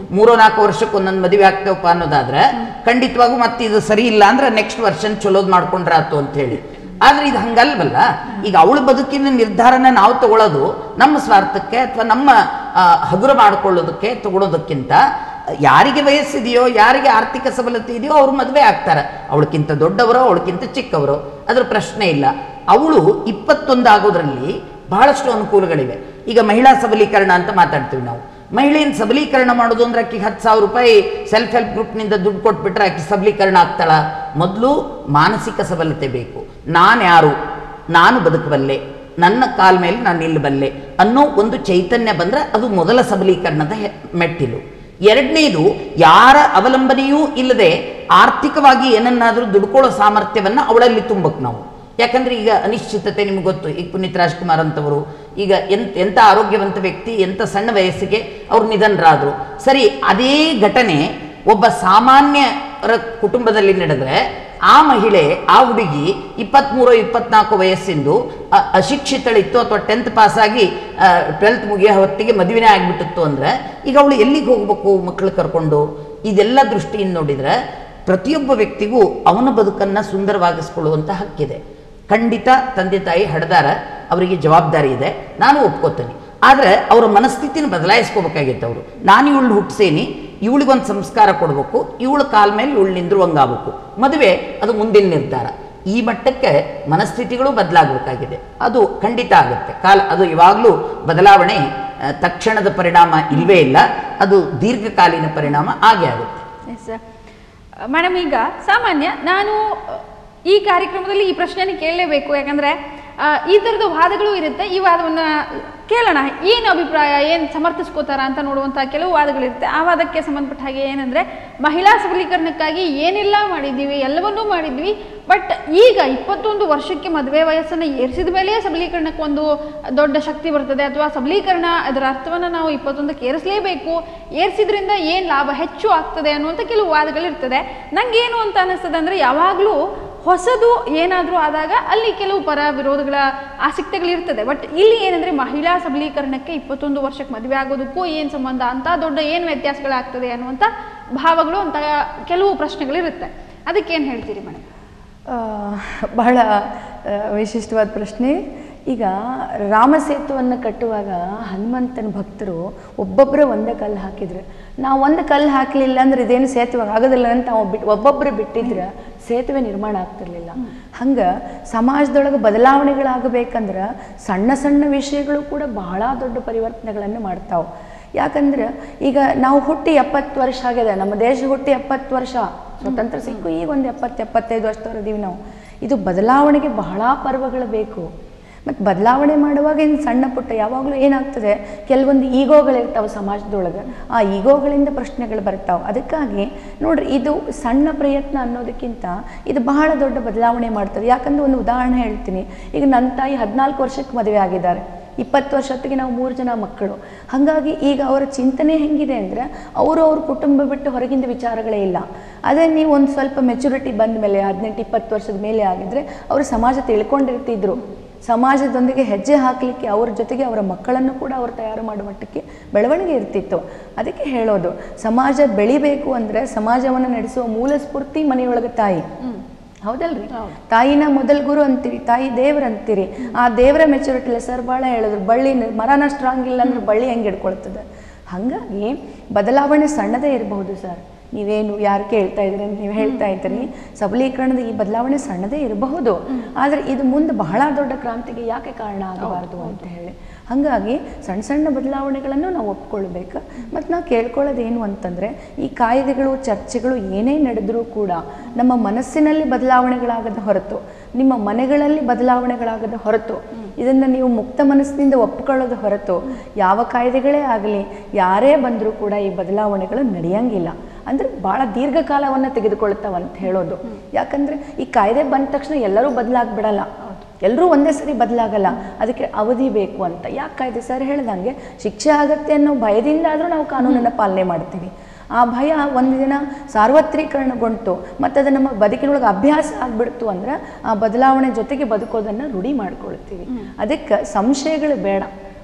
ಮೂರೋ ನಾಲ್ಕು ವರ್ಷಕ್ಕೆ ಒಂದೊಂದು ಮದುವೆ ಆಗ್ತೇವಪ್ಪ ಅನ್ನೋದಾದ್ರೆ ಖಂಡಿತವಾಗೂ ಮತ್ತೆ ಇದು ಸರಿ ಇಲ್ಲ ಅಂದ್ರೆ ನೆಕ್ಸ್ಟ್ ವರ್ಷನ್ ಚಲೋದ್ ಮಾಡ್ಕೊಂಡ್ರೆ ಆತು ಅಂತ ಹೇಳಿ ಆದ್ರೆ ಇದು ಹಂಗಲ್ವಲ್ಲ ಈಗ ಅವಳ ಬದುಕಿನ ನಿರ್ಧಾರನ ನಾವು ತಗೊಳ್ಳೋದು ನಮ್ಮ ಸ್ವಾರ್ಥಕ್ಕೆ ಅಥವಾ ನಮ್ಮ ಆ, ಹಗುರ ಮಾಡ್ಕೊಳ್ಳೋದಕ್ಕೆ ತಗೊಳ್ಳೋದಕ್ಕಿಂತ ಯಾರಿಗೆ ವಯಸ್ಸಿದೆಯೋ ಯಾರಿಗೆ ಆರ್ಥಿಕ ಸಬಲತೆ ಇದೆಯೋ ಅವ್ರು ಮದುವೆ ಆಗ್ತಾರೆ ಅವಳಕ್ಕಿಂತ ದೊಡ್ಡವರೋ ಅವಳಕ್ಕಿಂತ ಚಿಕ್ಕವರು ಅದ್ರ ಪ್ರಶ್ನೆ ಇಲ್ಲ ಅವಳು ಇಪ್ಪತ್ತೊಂದು ಆಗೋದ್ರಲ್ಲಿ ಬಹಳಷ್ಟು ಅನುಕೂಲಗಳಿವೆ ಈಗ ಮಹಿಳಾ ಸಬಲೀಕರಣ ಅಂತ ಮಾತಾಡ್ತೀವಿ ನಾವು ಮಹಿಳೆಯನ್ನು ಸಬಲೀಕರಣ ಮಾಡೋದು ಅಂದ್ರೆ ಆಕೆಗೆ ಹತ್ತು ಸಾವಿರ ರೂಪಾಯಿ ಸೆಲ್ಫ್ ಹೆಲ್ಪ್ ಗ್ರೂಪ್ನಿಂದ ದುಡ್ಡು ಕೊಟ್ಬಿಟ್ರೆ ಆಕೆ ಸಬಲೀಕರಣ ಆಗ್ತಾಳ ಮೊದಲು ಮಾನಸಿಕ ಸಬಲತೆ ಬೇಕು ನಾನು ಯಾರು ನಾನು ಬದುಕಬಲ್ಲೆ ನನ್ನ ಕಾಲ ಮೇಲೆ ನಾನು ನಿಲ್ಲಬಲ್ಲೆ ಅನ್ನೋ ಒಂದು ಚೈತನ್ಯ ಬಂದ್ರೆ ಅದು ಮೊದಲ ಸಬಲೀಕರಣದ ಹೆ- ಮೆಟ್ಟಿಲು ಎರಡನೇದು ಯಾರ ಅವಲಂಬನೆಯೂ ಇಲ್ಲದೆ ಆರ್ಥಿಕವಾಗಿ ಏನನ್ನಾದರೂ ದುಡ್ಕೊಳ್ಳೋ ಸಾಮರ್ಥ್ಯವನ್ನ ಅವಳಲ್ಲಿ ತುಂಬಕ್ ನಾವು ಯಾಕಂದ್ರೆ ಈಗ ಅನಿಶ್ಚಿತತೆ ನಿಮ್ಗೆ ಗೊತ್ತು ಈಗ ಪುನೀತ್ ರಾಜ್ಕುಮಾರ್ ಅಂತವರು ಈಗ ಎಂತ ಎಂಥ ಆರೋಗ್ಯವಂತ ವ್ಯಕ್ತಿ ಎಂಥ ಸಣ್ಣ ವಯಸ್ಸಿಗೆ ಅವ್ರು ನಿಧನರಾದ್ರು ಸರಿ ಅದೇ ಘಟನೆ ಒಬ್ಬ ಸಾಮಾನ್ಯರ ಕುಟುಂಬದಲ್ಲಿ ನಡೆದ್ರೆ ಆ ಮಹಿಳೆ ಆ ಹುಡುಗಿ ಇಪ್ಪತ್ತ್ಮೂರು ಇಪ್ಪತ್ನಾಲ್ಕು ವಯಸ್ಸಿಂದು ಅ- ಅಶಿಕ್ಷಿತಳಿತ್ತು ಅಥವಾ ಟೆಂತ್ ಪಾಸ್ ಆಗಿ ಟ್ವೆಲ್ತ್ ಮುಗಿಯೋ ಹೊತ್ತಿಗೆ ಮದುವೆನೇ ಆಗ್ಬಿಟ್ಟಿತ್ತು ಅಂದ್ರೆ ಈಗ ಅವಳು ಎಲ್ಲಿಗೆ ಹೋಗ್ಬೇಕು ಮಕ್ಕಳು ಕರ್ಕೊಂಡು ಇದೆಲ್ಲ ದೃಷ್ಟಿಯಿಂದ ನೋಡಿದ್ರೆ ಪ್ರತಿಯೊಬ್ಬ ವ್ಯಕ್ತಿಗೂ ಅವನ ಬದುಕನ್ನ ಸುಂದರವಾಗಿಸ್ಕೊಳ್ಳುವಂತ ಹಕ್ಕಿದೆ ಖಂಡಿತ ತಂದೆ ತಾಯಿ ಹಡ್ದಾರ ಅವರಿಗೆ ಜವಾಬ್ದಾರಿ ಇದೆ ನಾನು ಒಪ್ಕೋತೀನಿ ಆದರೆ ಅವರ ಮನಸ್ಥಿತಿನ ಬದಲಾಯಿಸ್ಕೋಬೇಕಾಗಿತ್ತು ಅವರು ನಾನು ಇವಳು ಹುಟ್ಟಿಸೇನಿ ಇವಳಿಗೊಂದು ಸಂಸ್ಕಾರ ಕೊಡಬೇಕು ಇವಳ ಕಾಲ ಮೇಲೆ ಇವಳು ನಿಂದ್ರುವಂಗಾಗಬೇಕು ಮದುವೆ ಅದು ಮುಂದಿನ ನಿರ್ಧಾರ ಈ ಮಟ್ಟಕ್ಕೆ ಮನಸ್ಥಿತಿಗಳು ಬದಲಾಗಬೇಕಾಗಿದೆ ಅದು ಖಂಡಿತ ಆಗುತ್ತೆ ಕಾಲ ಅದು ಯಾವಾಗಲೂ ಬದಲಾವಣೆ ಆ, ತಕ್ಷಣದ ಪರಿಣಾಮ ಇಲ್ವೇ ಇಲ್ಲ ಅದು ದೀರ್ಘಕಾಲೀನ ಪರಿಣಾಮ ಆಗೇ ಆಗುತ್ತೆ ಎಸ್ ಮೇಡಮ್ ಈಗ ಸಾಮಾನ್ಯ ನಾನು ಅ, ಈ ಕಾರ್ಯಕ್ರಮದಲ್ಲಿ ಈ ಪ್ರಶ್ನೆನ ಕೇಳಲೇಬೇಕು ಯಾಕಂದ್ರೆ ಆ, ಈ ಥರದ ವಾದಗಳು ಇರುತ್ತೆ ಈ ವಾದವನ್ನ ಕೇಳೋಣ ಏನು ಅಭಿಪ್ರಾಯ ಏನು ಸಮರ್ಥಿಸ್ಕೋತಾರ ಅಂತ ನೋಡುವಂಥ ಕೆಲವು ವಾದಗಳಿರುತ್ತೆ ಆ ವಾದಕ್ಕೆ ಸಂಬಂಧಪಟ್ಟ ಹಾಗೆ ಏನಂದ್ರೆ ಮಹಿಳಾ ಸಬಲೀಕರಣಕ್ಕಾಗಿ ಏನೆಲ್ಲ ಮಾಡಿದ್ದೀವಿ ಎಲ್ಲವನ್ನೂ ಮಾಡಿದ್ವಿ ಬಟ್ ಈಗ ಇಪ್ಪತ್ತೊಂದು ವರ್ಷಕ್ಕೆ ಮದುವೆ ವಯಸ್ಸನ್ನು ಏರಿಸಿದ ಮೇಲೆ ಸಬಲೀಕರಣಕ್ಕೆ ಒಂದು ದೊಡ್ಡ ಶಕ್ತಿ ಬರ್ತದೆ ಅಥವಾ ಸಬಲೀಕರಣ ಅದರ ಅರ್ಥವನ್ನು ನಾವು ಇಪ್ಪತ್ತೊಂದಕ್ಕೆ ಏರಿಸಲೇಬೇಕು ಏರಿಸಿದ್ರಿಂದ ಏನು ಲಾಭ ಹೆಚ್ಚು ಆಗ್ತದೆ ಅನ್ನುವಂಥ ಕೆಲವು ವಾದಗಳಿರ್ತದೆ ನಂಗೇನು ಅಂತ ಅನ್ನಿಸ್ತದೆ ಅಂದರೆ ಯಾವಾಗಲೂ ಹೊಸದು ಏನಾದರೂ ಆದಾಗ ಅಲ್ಲಿ ಕೆಲವು ಪರ ವಿರೋಧಗಳ ಆಸಕ್ತಿಗಳಿರ್ತದೆ ಬಟ್ ಇಲ್ಲಿ ಏನಂದರೆ ಮಹಿಳಾ ಸಬಲೀಕರಣಕ್ಕೆ ಇಪ್ಪತ್ತೊಂದು ವರ್ಷಕ್ಕೆ ಮದುವೆ ಆಗೋದಕ್ಕೂ ಏನು ಸಂಬಂಧ ಅಂತ ದೊಡ್ಡ ಏನು ವ್ಯತ್ಯಾಸಗಳಾಗ್ತದೆ ಅನ್ನುವಂಥ ಭಾವಗಳು ಅಂತ ಕೆಲವು ಪ್ರಶ್ನೆಗಳಿರುತ್ತೆ ಅದಕ್ಕೇನು ಹೇಳ್ತೀರಿ ಮೇಡಮ್ ಆ, ಬಹಳ ಆ, ವಿಶಿಷ್ಟವಾದ ಪ್ರಶ್ನೆ ಈಗ ರಾಮಸೇತುವನ್ನು ಕಟ್ಟುವಾಗ ಹನುಮಂತನ ಭಕ್ತರು ಒಬ್ಬೊಬ್ಬರೇ ಒಂದೇ ಕಲ್ಲು ಹಾಕಿದ್ರು ನಾವು ಒಂದು ಕಲ್ಲು ಹಾಕಲಿಲ್ಲ ಅಂದ್ರೆ ಇದೇನು ಸೇತುವೆ ಆಗೋದಿಲ್ಲ ಅಂತ ನಾವು ಬಿಟ್ಟು ಒಬ್ಬೊಬ್ಬರು ಬಿಟ್ಟಿದ್ರೆ ಸೇತುವೆ ನಿರ್ಮಾಣ ಆಗ್ತಿರ್ಲಿಲ್ಲ ಹಂಗೆ ಸಮಾಜದೊಳಗೆ ಬದಲಾವಣೆಗಳಾಗಬೇಕಂದ್ರೆ ಸಣ್ಣ ಸಣ್ಣ ವಿಷಯಗಳು ಕೂಡ ಬಹಳ ದೊಡ್ಡ ಪರಿವರ್ತನೆಗಳನ್ನು ಮಾಡ್ತಾವೆ ಯಾಕಂದ್ರೆ ಈಗ ನಾವು ಹುಟ್ಟಿ ಎಪ್ಪತ್ತು ವರ್ಷ ಆಗಿದೆ ನಮ್ಮ ದೇಶ ಹುಟ್ಟಿ ಎಪ್ಪತ್ತು ವರ್ಷ ಸ್ವತಂತ್ರ ಸಿಕ್ಕು ಈಗ ಒಂದು ಎಪ್ಪತ್ತು ಎಪ್ಪತ್ತೈದು ವರ್ಷದವರಿದ್ದೀವಿ ನಾವು ಇದು ಬದಲಾವಣೆಗೆ ಬಹಳ ಪರ್ವಗಳು ಬೇಕು ಮತ್ತು ಬದಲಾವಣೆ ಮಾಡುವಾಗ ಇನ್ನು ಸಣ್ಣ ಪುಟ್ಟ ಯಾವಾಗಲೂ ಏನಾಗ್ತದೆ ಕೆಲವೊಂದು ಈಗೋಗಳಿರ್ತಾವೆ ಸಮಾಜದೊಳಗೆ ಆ ಈಗೋಗಳಿಂದ ಪ್ರಶ್ನೆಗಳು ಬರ್ತಾವೆ ಅದಕ್ಕಾಗಿ ನೋಡ್ರಿ ಇದು ಸಣ್ಣ ಪ್ರಯತ್ನ ಅನ್ನೋದಕ್ಕಿಂತ ಇದು ಬಹಳ ದೊಡ್ಡ ಬದಲಾವಣೆ ಮಾಡ್ತದೆ ಯಾಕಂದ್ರೆ ಒಂದು ಉದಾಹರಣೆ ಹೇಳ್ತೀನಿ ಈಗ ನನ್ನ ತಾಯಿ ಹದಿನಾಲ್ಕು ವರ್ಷಕ್ಕೆ ಮದುವೆ ಆಗಿದ್ದಾರೆ ಇಪ್ಪತ್ತು ವರ್ಷತ್ತಿಗೆ ನಾವು ಮೂರು ಜನ ಮಕ್ಕಳು ಹಾಗಾಗಿ ಈಗ ಅವರ ಚಿಂತನೆ ಹೆಂಗಿದೆ ಅಂದರೆ ಅವರು ಅವ್ರ ಕುಟುಂಬ ಬಿಟ್ಟು ಹೊರಗಿಂದ ವಿಚಾರಗಳೇ ಇಲ್ಲ ಅದೇ ನೀವು ಒಂದು ಸ್ವಲ್ಪ ಮೆಚುರಿಟಿ ಬಂದ ಮೇಲೆ ಹದಿನೆಂಟು ಇಪ್ಪತ್ತು ವರ್ಷದ ಮೇಲೆ ಆಗಿದ್ರೆ ಅವರು ಸಮಾಜ ತಿಳ್ಕೊಂಡಿರ್ತಿದ್ರು ಸಮಾಜದೊಂದಿಗೆ ಹೆಜ್ಜೆ ಹಾಕಲಿಕ್ಕೆ ಅವ್ರ ಜೊತೆಗೆ ಅವರ ಮಕ್ಕಳನ್ನು ಕೂಡ ಅವರು ತಯಾರು ಮಾಡುವ ಮಟ್ಟಕ್ಕೆ ಬೆಳವಣಿಗೆ ಇರ್ತಿತ್ತು ಅದಕ್ಕೆ ಹೇಳೋದು ಸಮಾಜ ಬೆಳಿಬೇಕು ಅಂದರೆ ಸಮಾಜವನ್ನು ನಡೆಸುವ ಮೂಲ ಸ್ಫೂರ್ತಿ ಮನೆಯೊಳಗೆ ತಾಯಿ ಹೌದಲ್ರಿ ತಾಯಿನ ಮೊದಲ ಗುರು ಅಂತೀರಿ ತಾಯಿ ದೇವ್ರ ಅಂತೀರಿ ಆ ದೇವರ ಮೆಚುರಿಟಿ ಸರ್ ಭಾಳ ಹೇಳಿದ್ರು ಬಳ್ಳಿ ನ- ಮರನ ಸ್ಟ್ರಾಂಗ್ ಇಲ್ಲ ಅಂದ್ರೆ ಬಳ್ಳಿ ಹೆಂಗೆ ಹಿಡ್ಕೊಳ್ತದೆ ಹಾಗಾಗಿ ಬದಲಾವಣೆ ಸಣ್ಣದೇ ಇರಬಹುದು ಸರ್ ನೀವೇನು ಯಾರು ಕೇಳ್ತಾ ಇದ್ರಿ ಅಂತ ನೀವು ಹೇಳ್ತಾ ಇದ್ದೀರಿ ಸಬಲೀಕರಣದ ಈ ಬದಲಾವಣೆ ಸಣ್ಣದೇ ಇರಬಹುದು ಆದರೆ ಇದು ಮುಂದೆ ಬಹಳ ದೊಡ್ಡ ಕ್ರಾಂತಿಗೆ ಯಾಕೆ ಕಾರಣ ಆಗಬಾರ್ದು ಅಂತ ಹೇಳಿ ಹಾಗಾಗಿ ಸಣ್ಣ ಸಣ್ಣ ಬದಲಾವಣೆಗಳನ್ನು ನಾವು ಒಪ್ಕೊಳ್ಬೇಕು ಮತ್ತು ನಾವು ಕೇಳ್ಕೊಳ್ಳೋದೇನು ಅಂತಂದರೆ ಈ ಕಾಯ್ದೆಗಳು ಚರ್ಚೆಗಳು ಏನೇ ನಡೆದರೂ ಕೂಡ ನಮ್ಮ ಮನಸ್ಸಿನಲ್ಲಿ ಬದಲಾವಣೆಗಳಾಗದ ಹೊರತು ನಿಮ್ಮ ಮನೆಗಳಲ್ಲಿ ಬದಲಾವಣೆಗಳಾಗದ ಹೊರತು ಇದನ್ನು ನೀವು ಮುಕ್ತ ಮನಸ್ಸಿನಿಂದ ಒಪ್ಕೊಳ್ಳೋದು ಹೊರತು ಯಾವ ಕಾಯ್ದೆಗಳೇ ಆಗಲಿ ಯಾರೇ ಬಂದರೂ ಕೂಡ ಈ ಬದಲಾವಣೆಗಳು ನಡೆಯಂಗಿಲ್ಲ ಅಂದರೆ ಭಾಳ ದೀರ್ಘಕಾಲವನ್ನು ತೆಗೆದುಕೊಳ್ತಾವಂತ ಹೇಳೋದು ಯಾಕಂದರೆ ಈ ಕಾಯ್ದೆ ಬಂದ ತಕ್ಷಣ ಎಲ್ಲರೂ ಬದಲಾಗ್ಬಿಡಲ್ಲ ಎಲ್ಲರೂ ಒಂದೇ ಸರಿ ಬದಲಾಗಲ್ಲ ಅದಕ್ಕೆ ಅವಧಿ ಬೇಕು ಅಂತ ಯಾಕೆ ಕಾಯ್ದೆ ಸರ್ ಹೇಳ್ದಂಗೆ ಶಿಕ್ಷೆ ಆಗತ್ತೆ ಅನ್ನೋ ಭಯದಿಂದ ಆದರೂ ನಾವು ಕಾನೂನನ್ನು ಪಾಲನೆ ಮಾಡ್ತೀವಿ ಆ ಭಯ ಒಂದು ದಿನ ಸಾರ್ವತ್ರೀಕರಣಗೊಂಡು ಮತ್ತು ಅದು ನಮ್ಮ ಬದುಕಿನೊಳಗೆ ಅಭ್ಯಾಸ ಆಗ್ಬಿಡ್ತು ಅಂದ್ರೆ ಆ ಬದಲಾವಣೆ ಜೊತೆಗೆ ಬದುಕೋದನ್ನು ರೂಢಿ ಮಾಡ್ಕೊಳ್ತೀವಿ ಅದಕ್ಕೆ ಸಂಶಯಗಳು ಬೇಡ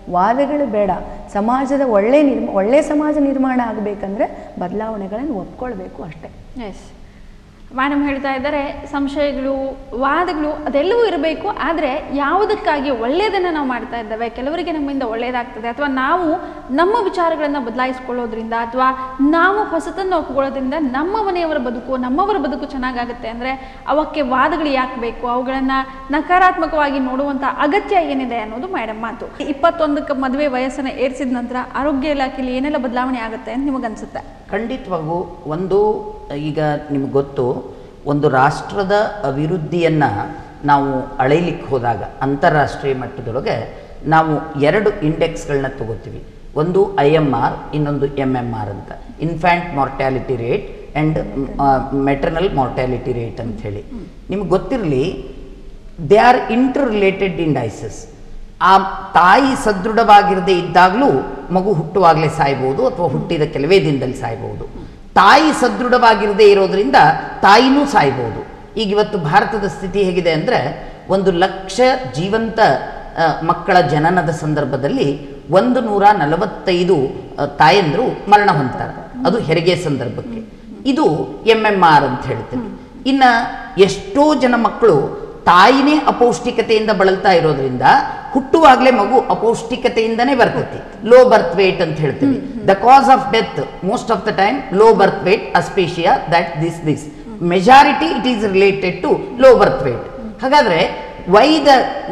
ವಾದಗಳು ಬೇಡ ಸಮಾಜದ ಒಳ್ಳೆ ನಿರ್ಮ ಒಳ್ಳೆ ಸಮಾಜ ನಿರ್ಮಾಣ ಆಗಬೇಕಂದ್ರೆ ಬದಲಾವಣೆಗಳನ್ನು ಒಪ್ಕೊಳ್ಬೇಕು ಅಷ್ಟೇ ಎಸ್ ಮೇಡಮ್ ಹೇಳ್ತಾ ಇದ್ದಾರೆ ಸಂಶಯಗಳು ವಾದಗಳು ಅದೆಲ್ಲವೂ ಇರಬೇಕು ಆದರೆ ಯಾವುದಕ್ಕಾಗಿ ಒಳ್ಳೆಯದನ್ನು ನಾವು ಮಾಡ್ತಾ ಇದ್ದೇವೆ ಕೆಲವರಿಗೆ ನಮ್ಮಿಂದ ಒಳ್ಳೆಯದಾಗ್ತದೆ ಅಥವಾ ನಾವು ನಮ್ಮ ವಿಚಾರಗಳನ್ನು ಬದಲಾಯಿಸ್ಕೊಳ್ಳೋದ್ರಿಂದ ಅಥವಾ ನಾವು ಹೊಸತನ್ನು ಒಪ್ಕೊಳ್ಳೋದ್ರಿಂದ ನಮ್ಮ ಮನೆಯವರ ಬದುಕು ನಮ್ಮವರ ಬದುಕು ಚೆನ್ನಾಗಾಗುತ್ತೆ ಅಂದರೆ ಅವಕ್ಕೆ ವಾದಗಳು ಯಾಕೆ ಬೇಕು ಅವುಗಳನ್ನು ನಕಾರಾತ್ಮಕವಾಗಿ ನೋಡುವಂಥ ಅಗತ್ಯ ಏನಿದೆ ಅನ್ನೋದು ಮೇಡಮ್ ಮಾತು ಇಪ್ಪತ್ತೊಂದಕ್ಕೆ ಮದುವೆ ವಯಸ್ಸನ್ನು ಏರಿಸಿದ ನಂತರ ಆರೋಗ್ಯ ಇಲಾಖೆಯಲ್ಲಿ ಏನೆಲ್ಲ ಬದಲಾವಣೆ ಆಗುತ್ತೆ ಅಂತ ನಿಮಗನ್ಸುತ್ತೆ ಖಂಡಿತವಾಗೂ ಒಂದು ಈಗ ನಿಮ್ಗೆ ಗೊತ್ತು ಒಂದು ರಾಷ್ಟ್ರದ ಅಭಿವೃದ್ಧಿಯನ್ನು ನಾವು ಅಳೆಯಲಿಕ್ಕೆ ಹೋದಾಗ ಅಂತಾರಾಷ್ಟ್ರೀಯ ಮಟ್ಟದೊಳಗೆ ನಾವು ಎರಡು ಇಂಡೆಕ್ಸ್ಗಳನ್ನ ತಗೋತೀವಿ ಒಂದು ಐ ಎಮ್ ಆರ್ ಇನ್ನೊಂದು ಎಮ್ ಎಮ್ ಆರ್ ಅಂತ infant mortality rate and maternal mortality rate ಅಂತ ಹೇಳಿ ನಿಮ್ಗೆ ಗೊತ್ತಿರಲಿ they are interrelated indices ಆ ತಾಯಿ ಸದೃಢವಾಗಿರದೇ ಇದ್ದಾಗಲೂ ಮಗು ಹುಟ್ಟುವಾಗಲೇ ಸಾಯ್ಬೋದು ಅಥವಾ ಹುಟ್ಟಿದ ಕೆಲವೇ ದಿನದಲ್ಲಿ ಸಾಯ್ಬೋದು ತಾಯಿ ಸದೃಢವಾಗಿರದೇ ಇರೋದ್ರಿಂದ ತಾಯಿನೂ ಸಾಯ್ಬೋದು ಈಗ ಇವತ್ತು ಭಾರತದ ಸ್ಥಿತಿ ಹೇಗಿದೆ ಅಂದರೆ ಒಂದು ಲಕ್ಷ ಜೀವಂತ ಆ, ಮಕ್ಕಳ ಜನನದ ಸಂದರ್ಭದಲ್ಲಿ ಒಂದು ನೂರ ನಲವತ್ತೈದು ಆ, ತಾಯಂದ್ರು ಮರಣ ಹೊಂದ್ತಾರೆ ಅದು ಹೆರಿಗೆ ಸಂದರ್ಭಕ್ಕೆ ಇದು ಎಮ್ ಎಮ್ ಆರ್ ಅಂತ ಹೇಳ್ತೀವಿ ಇನ್ನು ಎಷ್ಟೋ ಜನ ಮಕ್ಕಳು ತಾಯಿನೇ ಅಪೌಷ್ಟಿಕತೆಯಿಂದ ಬಳಲ್ತಾ ಇರೋದ್ರಿಂದ ಹುಟ್ಟುವಾಗಲೇ ಮಗು ಅಪೌಷ್ಟಿಕತೆಯಿಂದನೇ ಬರ್ತೈತಿ ಲೋ ಬರ್ತ್ ವೇಟ್ ಅಂತ ಹೇಳ್ತೀವಿ the cause of death most of the time low birth weight asphyxia that this this majority it is related to low birth weight ಹಾಗಾದ್ರೆ why the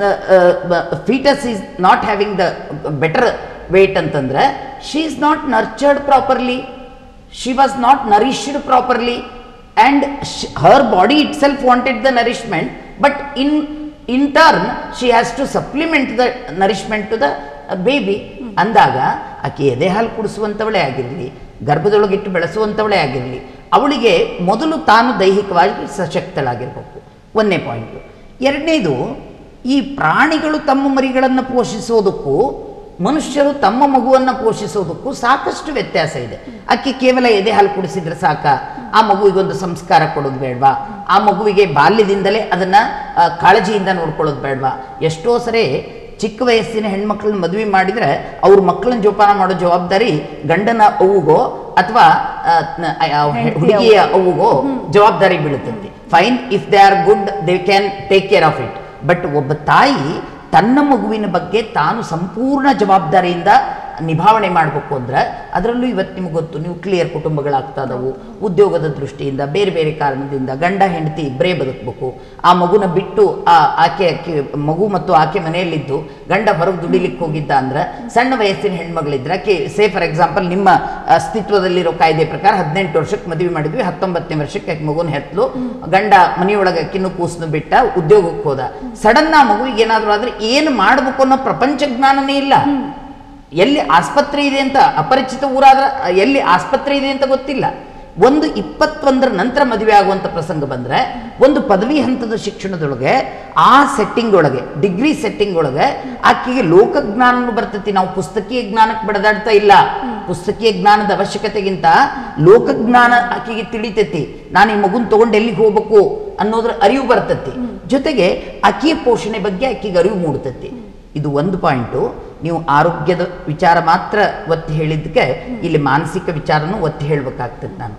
foetus is not having the better weight ಅಂತಂದ್ರೆ she is not nurtured properly she was not nourished properly and sh- her body itself wanted the nourishment but in in turn she has to supplement the nourishment to the uh, baby ಅಂದಾಗ ಆಕೆ ಎದೆ ಹಾಲು ಕುಡಿಸುವಂಥವಳೇ ಆಗಿರಲಿ ಗರ್ಭದೊಳಗಿಟ್ಟು ಬೆಳೆಸುವಂಥವಳೇ ಆಗಿರಲಿ ಅವಳಿಗೆ ಮೊದಲು ತಾನು ದೈಹಿಕವಾಗಿ ಸಶಕ್ತಳಾಗಿರ್ಬೇಕು ಒಂದನೇ ಪಾಯಿಂಟು ಎರಡನೇದು ಈ ಪ್ರಾಣಿಗಳು ತಮ್ಮ ಮರಿಗಳನ್ನು ಪೋಷಿಸೋದಕ್ಕೂ ಮನುಷ್ಯರು ತಮ್ಮ ಮಗುವನ್ನು ಪೋಷಿಸೋದಕ್ಕೂ ಸಾಕಷ್ಟು ವ್ಯತ್ಯಾಸ ಇದೆ ಅಕ್ಕಿ ಕೇವಲ ಎದೆ ಹಾಲು ಕುಡಿಸಿದ್ರೆ ಸಾಕ ಆ ಮಗುವಿಗೊಂದು ಸಂಸ್ಕಾರ ಕೊಡೋದು ಬೇಡವಾ ಆ ಮಗುವಿಗೆ ಬಾಲ್ಯದಿಂದಲೇ ಅದನ್ನ ಆ, ಕಾಳಜಿಯಿಂದ ನೋಡ್ಕೊಳ್ಳೋದು ಬೇಡವಾ ಎಷ್ಟೋ ಸರಿ ಚಿಕ್ಕ ವಯಸ್ಸಿನ ಹೆಣ್ಮಕ್ಳನ್ನ ಮದುವೆ ಮಾಡಿದ್ರೆ ಅವ್ರ ಮಕ್ಕಳನ್ನ ಜೋಪಾನ ಮಾಡೋ ಜವಾಬ್ದಾರಿ ಗಂಡನ ಅವ್ವಗೋ ಅಥವಾ ಹುಡುಗಿಯ ಅವ್ವಗೋ ಜವಾಬ್ದಾರಿ ಬೀಳುತ್ತಂತೆ fine if they are good they can take care of it but ಒಬ್ಬ ತಾಯಿ ತನ್ನ ಮಗುವಿನ ಬಗ್ಗೆ ತಾನು ಸಂಪೂರ್ಣ ಜವಾಬ್ದಾರಿಯಿಂದ ನಿಭಾವಣೆ ಮಾಡಬೇಕು ಅಂದ್ರೆ ಅದರಲ್ಲೂ ಇವತ್ತು ನಿಮ್ಗೆ ಗೊತ್ತು ನ್ಯೂಕ್ಲಿಯರ್ ಕುಟುಂಬಗಳಾಗ್ತಾ ಇದಾವು ಉದ್ಯೋಗದ ದೃಷ್ಟಿಯಿಂದ ಬೇರೆ ಬೇರೆ ಕಾರಣದಿಂದ ಗಂಡ ಹೆಂಡತಿ ಇಬ್ಬರೇ ಬದುಕಬೇಕು ಆ ಮಗುನ ಬಿಟ್ಟು ಆ ಆಕೆ ಆಕೆ ಮಗು ಮತ್ತು ಆಕೆ ಮನೆಯಲ್ಲಿದ್ದು ಗಂಡ ಹೊರಗೆ ದುಡಿಲಿಕ್ಕೆ ಹೋಗಿದ್ದ ಅಂದ್ರೆ ಸಣ್ಣ ವಯಸ್ಸಿನ ಹೆಣ್ಮಗಳಿದ್ರೆ ಆಕೆ ಸೇ ಫಾರ್ ಎಕ್ಸಾಂಪಲ್ ನಿಮ್ಮ ಅಸ್ತಿತ್ವದಲ್ಲಿರೋ ಕಾಯ್ದೆ ಪ್ರಕಾರ ಹದಿನೆಂಟು ವರ್ಷಕ್ಕೆ ಮದುವೆ ಮಾಡಿದ್ವಿ ಹತ್ತೊಂಬತ್ತನೇ ವರ್ಷಕ್ಕೆ ಆಕೆ ಮಗುನ ಹೆತ್ಲು ಗಂಡ ಮನೆಯೊಳಗೆ ಕಿನ್ನು ಕೂಸನ್ನು ಬಿಟ್ಟ ಉದ್ಯೋಗಕ್ಕೆ ಹೋದ ಸಡನ್ ಆ ಮಗುವಿಗೆ ಏನಾದರೂ ಆದ್ರೆ ಏನು ಮಾಡಬೇಕು ಅನ್ನೋ ಪ್ರಪಂಚ ಜ್ಞಾನನೇ ಇಲ್ಲ ಎಲ್ಲಿ ಆಸ್ಪತ್ರೆ ಇದೆ ಅಂತ ಅಪರಿಚಿತ ಊರಾದ್ರೆ ಎಲ್ಲಿ ಆಸ್ಪತ್ರೆ ಇದೆ ಅಂತ ಗೊತ್ತಿಲ್ಲ ಒಂದು ಇಪ್ಪತ್ತೊಂದರ ನಂತರ ಮದುವೆ ಆಗುವಂಥ ಪ್ರಸಂಗ ಬಂದರೆ ಒಂದು ಪದವಿ ಹಂತದ ಶಿಕ್ಷಣದೊಳಗೆ ಆ ಸೆಟ್ಟಿಂಗ್ ಒಳಗೆ ಡಿಗ್ರಿ ಸೆಟ್ಟಿಂಗ್ ಒಳಗೆ ಆಕೆಗೆ ಲೋಕಜ್ಞಾನನು ಬರ್ತೈತಿ ನಾವು ಪುಸ್ತಕೀಯ ಜ್ಞಾನಕ್ಕೆ ಬಡದಾಡ್ತಾ ಇಲ್ಲ ಪುಸ್ತಕೀಯ ಜ್ಞಾನದ ಅವಶ್ಯಕತೆಗಿಂತ ಲೋಕಜ್ಞಾನ ಆಕೆಗೆ ತಿಳಿತೈತಿ ನಾನು ಈ ಮಗುನ್ ತಗೊಂಡು ಎಲ್ಲಿಗೆ ಹೋಗ್ಬೇಕು ಅನ್ನೋದ್ರ ಅರಿವು ಬರ್ತೈತಿ ಜೊತೆಗೆ ಆಕೆಯ ಪೋಷಣೆ ಬಗ್ಗೆ ಆಕೆಗೆ ಅರಿವು ಮೂಡ್ತೈತಿ ಇದು ಒಂದು ಪಾಯಿಂಟು ನೀವು ಆರೋಗ್ಯದ ವಿಚಾರ ಮಾತ್ರ ಒತ್ತಿ ಹೇಳಿದ್ದಕ್ಕೆ ಇಲ್ಲಿ ಮಾನಸಿಕ ವಿಚಾರನೂ ಒತ್ತಿ ಹೇಳ್ಬೇಕಾಗ್ತದೆ ನಾನು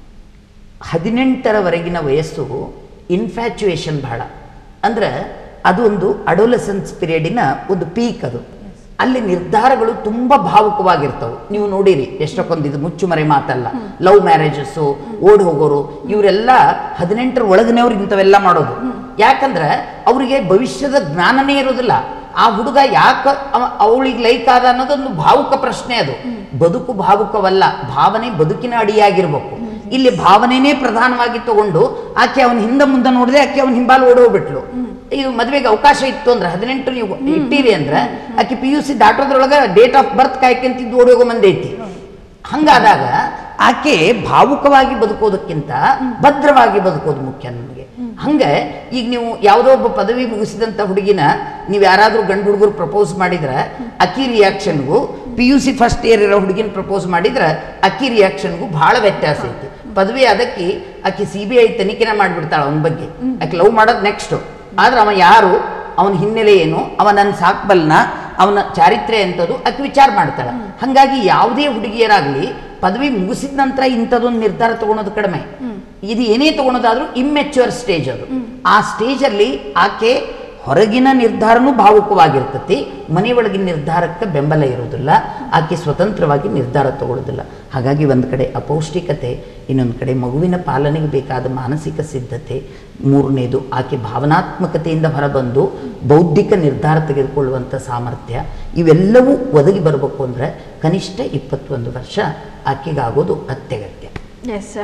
ಹದಿನೆಂಟರವರೆಗಿನ ವಯಸ್ಸು ಇನ್ಫ್ಯಾಚುಯೇಷನ್ ಬಹಳ ಅಂದ್ರೆ ಅದು ಒಂದು ಅಡೋಲಸೆನ್ಸ್ ಪೀರಿಯಡಿನ ಒಂದು ಪೀಕ್ ಅದು ಅಲ್ಲಿ ನಿರ್ಧಾರಗಳು ತುಂಬ ಭಾವುಕವಾಗಿರ್ತವೆ ನೀವು ನೋಡಿರಿ ಎಷ್ಟಕ್ಕೊಂದು ಇದು ಮುಚ್ಚುಮರೆ ಮಾತಲ್ಲ ಲವ್ ಮ್ಯಾರೇಜಸ್ಸು ಓಡ್ ಹೋಗೋರು ಇವರೆಲ್ಲ ಹದಿನೆಂಟರ ಒಳಗಿನವ್ರು ಇಂಥವೆಲ್ಲ ಮಾಡೋದು ಯಾಕಂದ್ರೆ ಅವರಿಗೆ ಭವಿಷ್ಯದ ಜ್ಞಾನನೇ ಇರೋದಿಲ್ಲ ಆ ಹುಡುಗ ಯಾಕ ಅವಳಿಗೆ ಲೈಕ್ ಆದ ಅನ್ನೋದೊಂದು ಭಾವುಕ ಪ್ರಶ್ನೆ ಅದು ಬದುಕು ಭಾವುಕವಲ್ಲ ಭಾವನೆ ಬದುಕಿನ ಅಡಿಯಾಗಿರ್ಬೇಕು ಇಲ್ಲಿ ಭಾವನೆನೇ ಪ್ರಧಾನವಾಗಿ ತಗೊಂಡು ಆಕೆ ಅವನ ಹಿಂದೆ ಮುಂದೆ ನೋಡಿದೆ ಆಕೆ ಅವನ ಹಿಂಬಾಲು ಓಡೋಗ್ಬಿಟ್ಲು ಇದು ಮದುವೆಗೆ ಅವಕಾಶ ಇತ್ತು ಅಂದ್ರೆ ಹದಿನೆಂಟು ನೀವು ಇಟ್ಟಿರಿ ಅಂದ್ರೆ ಆಕೆ ಪಿ ಯು ಸಿ ದಾಟೋದ್ರೊಳಗೆ ಡೇಟ್ ಆಫ್ ಬರ್ತ್ ಕಾಯ್ಕೊಂತಿದ್ದು ಓಡೋಗೋ ಮಂದಿ ಐತಿ ಹಂಗಾದಾಗ ಆಕೆ ಭಾವುಕವಾಗಿ ಬದುಕೋದಕ್ಕಿಂತ ಭದ್ರವಾಗಿ ಬದುಕೋದು ಮುಖ್ಯ ನಮಗೆ ಹಂಗೆ ಈಗ ನೀವು ಯಾವುದೋ ಒಬ್ಬ ಪದವಿ ಮುಗಿಸಿದಂಥ ಹುಡುಗಿನ ನೀವು ಯಾರಾದರೂ ಗಂಡು ಹುಡುಗರು ಪ್ರಪೋಸ್ ಮಾಡಿದ್ರೆ ಅಕ್ಕಿ ರಿಯಾಕ್ಷನ್ಗೂ P U C first year ಇರೋ ಹುಡುಗಿನ ಪ್ರಪೋಸ್ ಮಾಡಿದ್ರೆ ಅಕ್ಕಿ ರಿಯಾಕ್ಷನ್ಗೂ ಭಾಳ ವ್ಯತ್ಯಾಸ ಐತಿ ಪದವಿ ಅದಕ್ಕೆ ಆಕೆ ಸಿ ಬಿ ಐ ತನಿಖೆನ ಮಾಡಿಬಿಡ್ತಾಳೆ ಅವನ ಬಗ್ಗೆ ಆಕೆ ಲವ್ ಮಾಡೋದು ನೆಕ್ಸ್ಟು ಆದ್ರೆ ಅವ ಯಾರು ಅವನ ಹಿನ್ನೆಲೆ ಏನು ಅವ ನನ್ನ ಸಾಕ್ಬಲ್ನ ಅವನ ಚಾರಿತ್ರ್ಯ ಎಂಥದ್ದು ಆಕೆ ವಿಚಾರ ಮಾಡ್ತಾಳೆ ಹಾಗಾಗಿ ಯಾವುದೇ ಹುಡುಗಿಯರಾಗಲಿ ಪದವಿ ಮುಗಿಸಿದ ನಂತರ ಇಂಥದ್ದೊಂದು ನಿರ್ಧಾರ ತಗೊಳೋದು ಕಡಿಮೆ ಇದು ಏನೇ ತಗೊಳೋದಾದ್ರೂ ಇಮ್ಮೆಚ್ಯೂರ್ ಸ್ಟೇಜ್ ಅದು ಆ ಸ್ಟೇಜಲ್ಲಿ ಆಕೆ ಹೊರಗಿನ ನಿರ್ಧಾರನೂ ಭಾವುಕವಾಗಿರ್ತತಿ ಮನೆಯೊಳಗಿನ ನಿರ್ಧಾರಕ್ಕೆ ಬೆಂಬಲ ಇರುವುದಿಲ್ಲ ಆಕೆ ಸ್ವತಂತ್ರವಾಗಿ ನಿರ್ಧಾರ ತಗೊಳ್ಳೋದಿಲ್ಲ ಹಾಗಾಗಿ ಒಂದು ಕಡೆ ಅಪೌಷ್ಟಿಕತೆ ಇನ್ನೊಂದು ಕಡೆ ಮಗುವಿನ ಪಾಲನೆಗೆ ಬೇಕಾದ ಮಾನಸಿಕ ಸಿದ್ಧತೆ ಮೂರನೇದು ಆಕೆ ಭಾವನಾತ್ಮಕತೆಯಿಂದ ಹೊರಬಂದು ಬೌದ್ಧಿಕ ನಿರ್ಧಾರ ತೆಗೆದುಕೊಳ್ಳುವಂಥ ಸಾಮರ್ಥ್ಯ ಇವೆಲ್ಲವೂ ಒದಗಿ ಬರಬೇಕು ಅಂದರೆ ಕನಿಷ್ಠ ಇಪ್ಪತ್ತೊಂದು ವರ್ಷ ಆಕೆಗಾಗೋದು ಅತ್ಯಗತ್ಯ ಎಸ್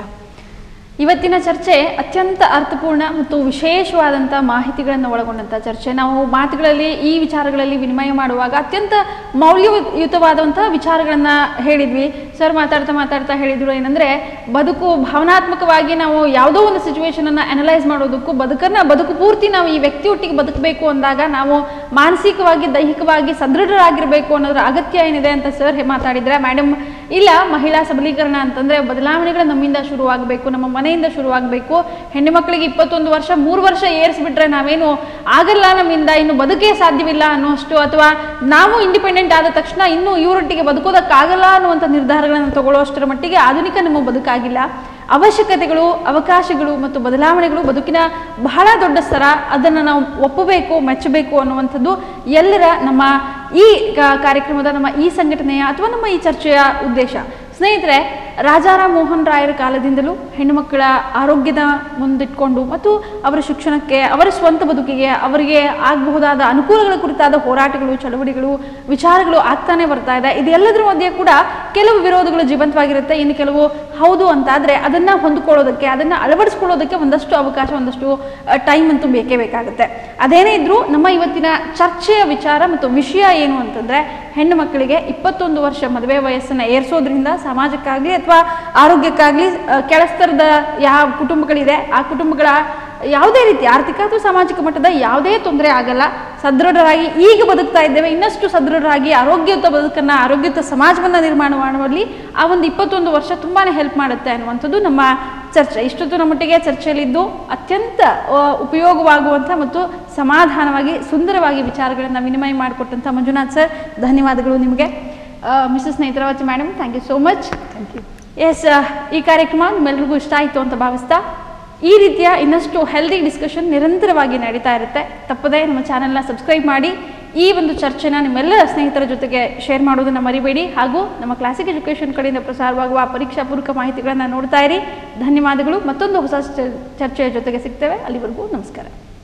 ಇವತ್ತಿನ ಚರ್ಚೆ ಅತ್ಯಂತ ಅರ್ಥಪೂರ್ಣ ಮತ್ತು ವಿಶೇಷವಾದಂಥ ಮಾಹಿತಿಗಳನ್ನು ಒಳಗೊಂಡಂಥ ಚರ್ಚೆ ನಾವು ಮಾತುಗಳಲ್ಲಿ ಈ ವಿಚಾರಗಳಲ್ಲಿ ವಿನಿಮಯ ಮಾಡುವಾಗ ಅತ್ಯಂತ ಮೌಲ್ಯಯುತವಾದಂಥ ವಿಚಾರಗಳನ್ನು ಹೇಳಿದ್ವಿ ಸರ್ ಮಾತಾಡ್ತಾ ಮಾತಾಡ್ತಾ ಹೇಳಿದ್ರು ಏನಂದರೆ ಬದುಕು ಭಾವನಾತ್ಮಕವಾಗಿ ನಾವು ಯಾವುದೋ ಒಂದು ಸಿಚುವೇಶನನ್ನು ಅನಲೈಸ್ ಮಾಡೋದಕ್ಕೂ ಬದುಕನ್ನು ಬದುಕು ಪೂರ್ತಿ ನಾವು ಈ ವ್ಯಕ್ತಿಯೊಟ್ಟಿಗೆ ಬದುಕಬೇಕು ಅಂದಾಗ ನಾವು ಮಾನಸಿಕವಾಗಿ ದೈಹಿಕವಾಗಿ ಸದೃಢರಾಗಿರಬೇಕು ಅನ್ನೋದ್ರ ಅಗತ್ಯ ಏನಿದೆ ಅಂತ ಸರ್ ಮಾತಾಡಿದ್ರೆ ಮೇಡಮ್ ಇಲ್ಲ ಮಹಿಳಾ ಸಬಲೀಕರಣ ಅಂತಂದ್ರೆ ಬದಲಾವಣೆಗಳು ನಮ್ಮಿಂದ ಶುರುವಾಗಬೇಕು ನಮ್ಮ ಮನೆಯಿಂದ ಶುರುವಾಗಬೇಕು ಹೆಣ್ಣು ಮಕ್ಕಳಿಗೆ ಇಪ್ಪತ್ತೊಂದು ವರ್ಷ ಮೂರು ವರ್ಷ ಏರಿಸ್ಬಿಟ್ರೆ ನಾವೇನು ಆಗಲ್ಲ ನಮ್ಮಿಂದ ಇನ್ನು ಬದುಕೇ ಸಾಧ್ಯವಿಲ್ಲ ಅನ್ನೋಷ್ಟು ಅಥವಾ ನಾವು ಇಂಡಿಪೆಂಡೆಂಟ್ ಆದ ತಕ್ಷಣ ಇನ್ನೂ ಇವರೊಟ್ಟಿಗೆ ಬದುಕೋದಕ್ಕಾಗಲ್ಲ ಅನ್ನುವಂಥ ನಿರ್ಧಾರಗಳನ್ನು ತಗೊಳ್ಳೋಷ್ಟರ ಮಟ್ಟಿಗೆ ಆಧುನಿಕ ನಮ್ಮ ಬದುಕಾಗಿಲ್ಲ ಅವಶ್ಯಕತೆಗಳು ಅವಕಾಶಗಳು ಮತ್ತು ಬದಲಾವಣೆಗಳು ಬದುಕಿನ ಬಹಳ ದೊಡ್ಡ ಸ್ತರ ಅದನ್ನು ನಾವು ಒಪ್ಪಬೇಕು ಮೆಚ್ಚಬೇಕು ಅನ್ನುವಂಥದ್ದು ಎಲ್ಲರ ನಮ್ಮ ಈ ಕ- ಕಾರ್ಯಕ್ರಮದ ನಮ್ಮ ಈ ಸಂಘಟನೆಯ ಅಥವಾ ನಮ್ಮ ಈ ಚರ್ಚೆಯ ಉದ್ದೇಶ ಸ್ನೇಹಿತರೆ ರಾಜಾರಾಮ್ ಮೋಹನ್ ರಾಯರ ಕಾಲದಿಂದಲೂ ಹೆಣ್ಣುಮಕ್ಕಳ ಆರೋಗ್ಯದ ಮುಂದಿಟ್ಕೊಂಡು ಮತ್ತು ಅವರ ಶಿಕ್ಷಣಕ್ಕೆ ಅವರ ಸ್ವಂತ ಬದುಕಿಗೆ ಅವರಿಗೆ ಆಗಬಹುದಾದ ಅನುಕೂಲಗಳ ಕುರಿತಾದ ಹೋರಾಟಗಳು ಚಳವಳಿಗಳು ವಿಚಾರಗಳು ಆಗ್ತಾನೆ ಬರ್ತಾ ಇದೆ ಇದೆಲ್ಲದರ ಮಧ್ಯೆ ಕೂಡ ಕೆಲವು ವಿರೋಧಗಳು ಜೀವಂತವಾಗಿರುತ್ತೆ ಇನ್ನು ಕೆಲವು ಹೌದು ಅಂತಾದರೆ ಅದನ್ನು ಹೊಂದ್ಕೊಳ್ಳೋದಕ್ಕೆ ಅದನ್ನು ಅಳವಡಿಸ್ಕೊಳ್ಳೋದಕ್ಕೆ ಒಂದಷ್ಟು ಅವಕಾಶ ಒಂದಷ್ಟು ಟೈಮ್ ಅಂತೂ ಬೇಕೇ ಬೇಕಾಗುತ್ತೆ ಅದೇನೇ ಇದ್ರೂ ನಮ್ಮ ಇವತ್ತಿನ ಚರ್ಚೆಯ ವಿಚಾರ ಮತ್ತು ವಿಷಯ ಏನು ಅಂತಂದರೆ ಹೆಣ್ಣು ಮಕ್ಕಳಿಗೆ ಇಪ್ಪತ್ತೊಂದು ವರ್ಷ ಮದುವೆ ವಯಸ್ಸನ್ನು ಏರಿಸೋದ್ರಿಂದ ಸಮಾಜಕ್ಕಾಗಲಿ ಅಥವಾ ಆರೋಗ್ಯಕ್ಕಾಗಲಿ ಕೆಳಸ್ತರದ ಯಾವ ಕುಟುಂಬಗಳಿದೆ ಆ ಕುಟುಂಬಗಳ ಯಾವುದೇ ರೀತಿ ಆರ್ಥಿಕ ಅಥವಾ ಸಾಮಾಜಿಕ ಮಟ್ಟದ ಯಾವುದೇ ತೊಂದರೆ ಆಗಲ್ಲ ಸದೃಢರಾಗಿ ಈಗ ಬದುಕ್ತಾ ಇದ್ದೇವೆ ಇನ್ನಷ್ಟು ಸದೃಢರಾಗಿ ಆರೋಗ್ಯಯುತ ಬದುಕನ್ನು ಆರೋಗ್ಯಯುತ ಸಮಾಜವನ್ನು ನಿರ್ಮಾಣ ಮಾಡುವಲ್ಲಿ ಆ ಒಂದು ಇಪ್ಪತ್ತೊಂದು ವರ್ಷ ತುಂಬಾ ಹೆಲ್ಪ್ ಮಾಡುತ್ತೆ ಅನ್ನುವಂಥದ್ದು ನಮ್ಮ ಚರ್ಚೆ ಇಷ್ಟೊತ್ತು ನಮ್ಮೊಟ್ಟಿಗೆ ಚರ್ಚೆಯಲ್ಲಿದ್ದು ಅತ್ಯಂತ ಆ, ಉಪಯೋಗವಾಗುವಂಥ ಮತ್ತು ಸಮಾಧಾನವಾಗಿ ಸುಂದರವಾಗಿ ವಿಚಾರಗಳನ್ನು ವಿನಿಮಯ ಮಾಡಿಕೊಟ್ಟಂಥ ಮಂಜುನಾಥ್ ಸರ್ ಧನ್ಯವಾದಗಳು ನಿಮಗೆ Mrs Netravati madam thank you so much thank you yes ಈ ಕಾರ್ಯಕ್ರಮ ನಿಮ್ಮೆಲ್ರಿಗೂ ಇಷ್ಟ ಆಯಿತು ಅಂತ ಭಾವಿಸ್ತಾ ಈ ರೀತಿಯ ಇನ್ನಷ್ಟು ಹೆಲ್ದಿ ಡಿಸ್ಕಷನ್ ನಿರಂತರವಾಗಿ ನಡೀತಾ ಇರುತ್ತೆ ತಪ್ಪದೇ ನಮ್ಮ ಚಾನೆಲ್ನ ಸಬ್ಸ್ಕ್ರೈಬ್ ಮಾಡಿ ಈ ಒಂದು ಚರ್ಚೆನ ನಿಮ್ಮೆಲ್ಲ ಸ್ನೇಹಿತರ ಜೊತೆಗೆ ಶೇರ್ ಮಾಡೋದನ್ನು ಮರಿಬೇಡಿ ಹಾಗೂ ನಮ್ಮ ಕ್ಲಾಸಿಕ್ ಎಜುಕೇಷನ್ ಕಡೆಯಿಂದ ಪ್ರಸಾರವಾಗುವ ಪರೀಕ್ಷಾ ಪೂರ್ವಕ ಮಾಹಿತಿಗಳನ್ನು ನೋಡ್ತಾ ಇರಿ ಧನ್ಯವಾದಗಳು ಮತ್ತೊಂದು ಹೊಸ ಚರ್ಚೆಯ ಜೊತೆಗೆ ಸಿಗ್ತೇವೆ ಅಲ್ಲಿವರೆಗೂ ನಮಸ್ಕಾರ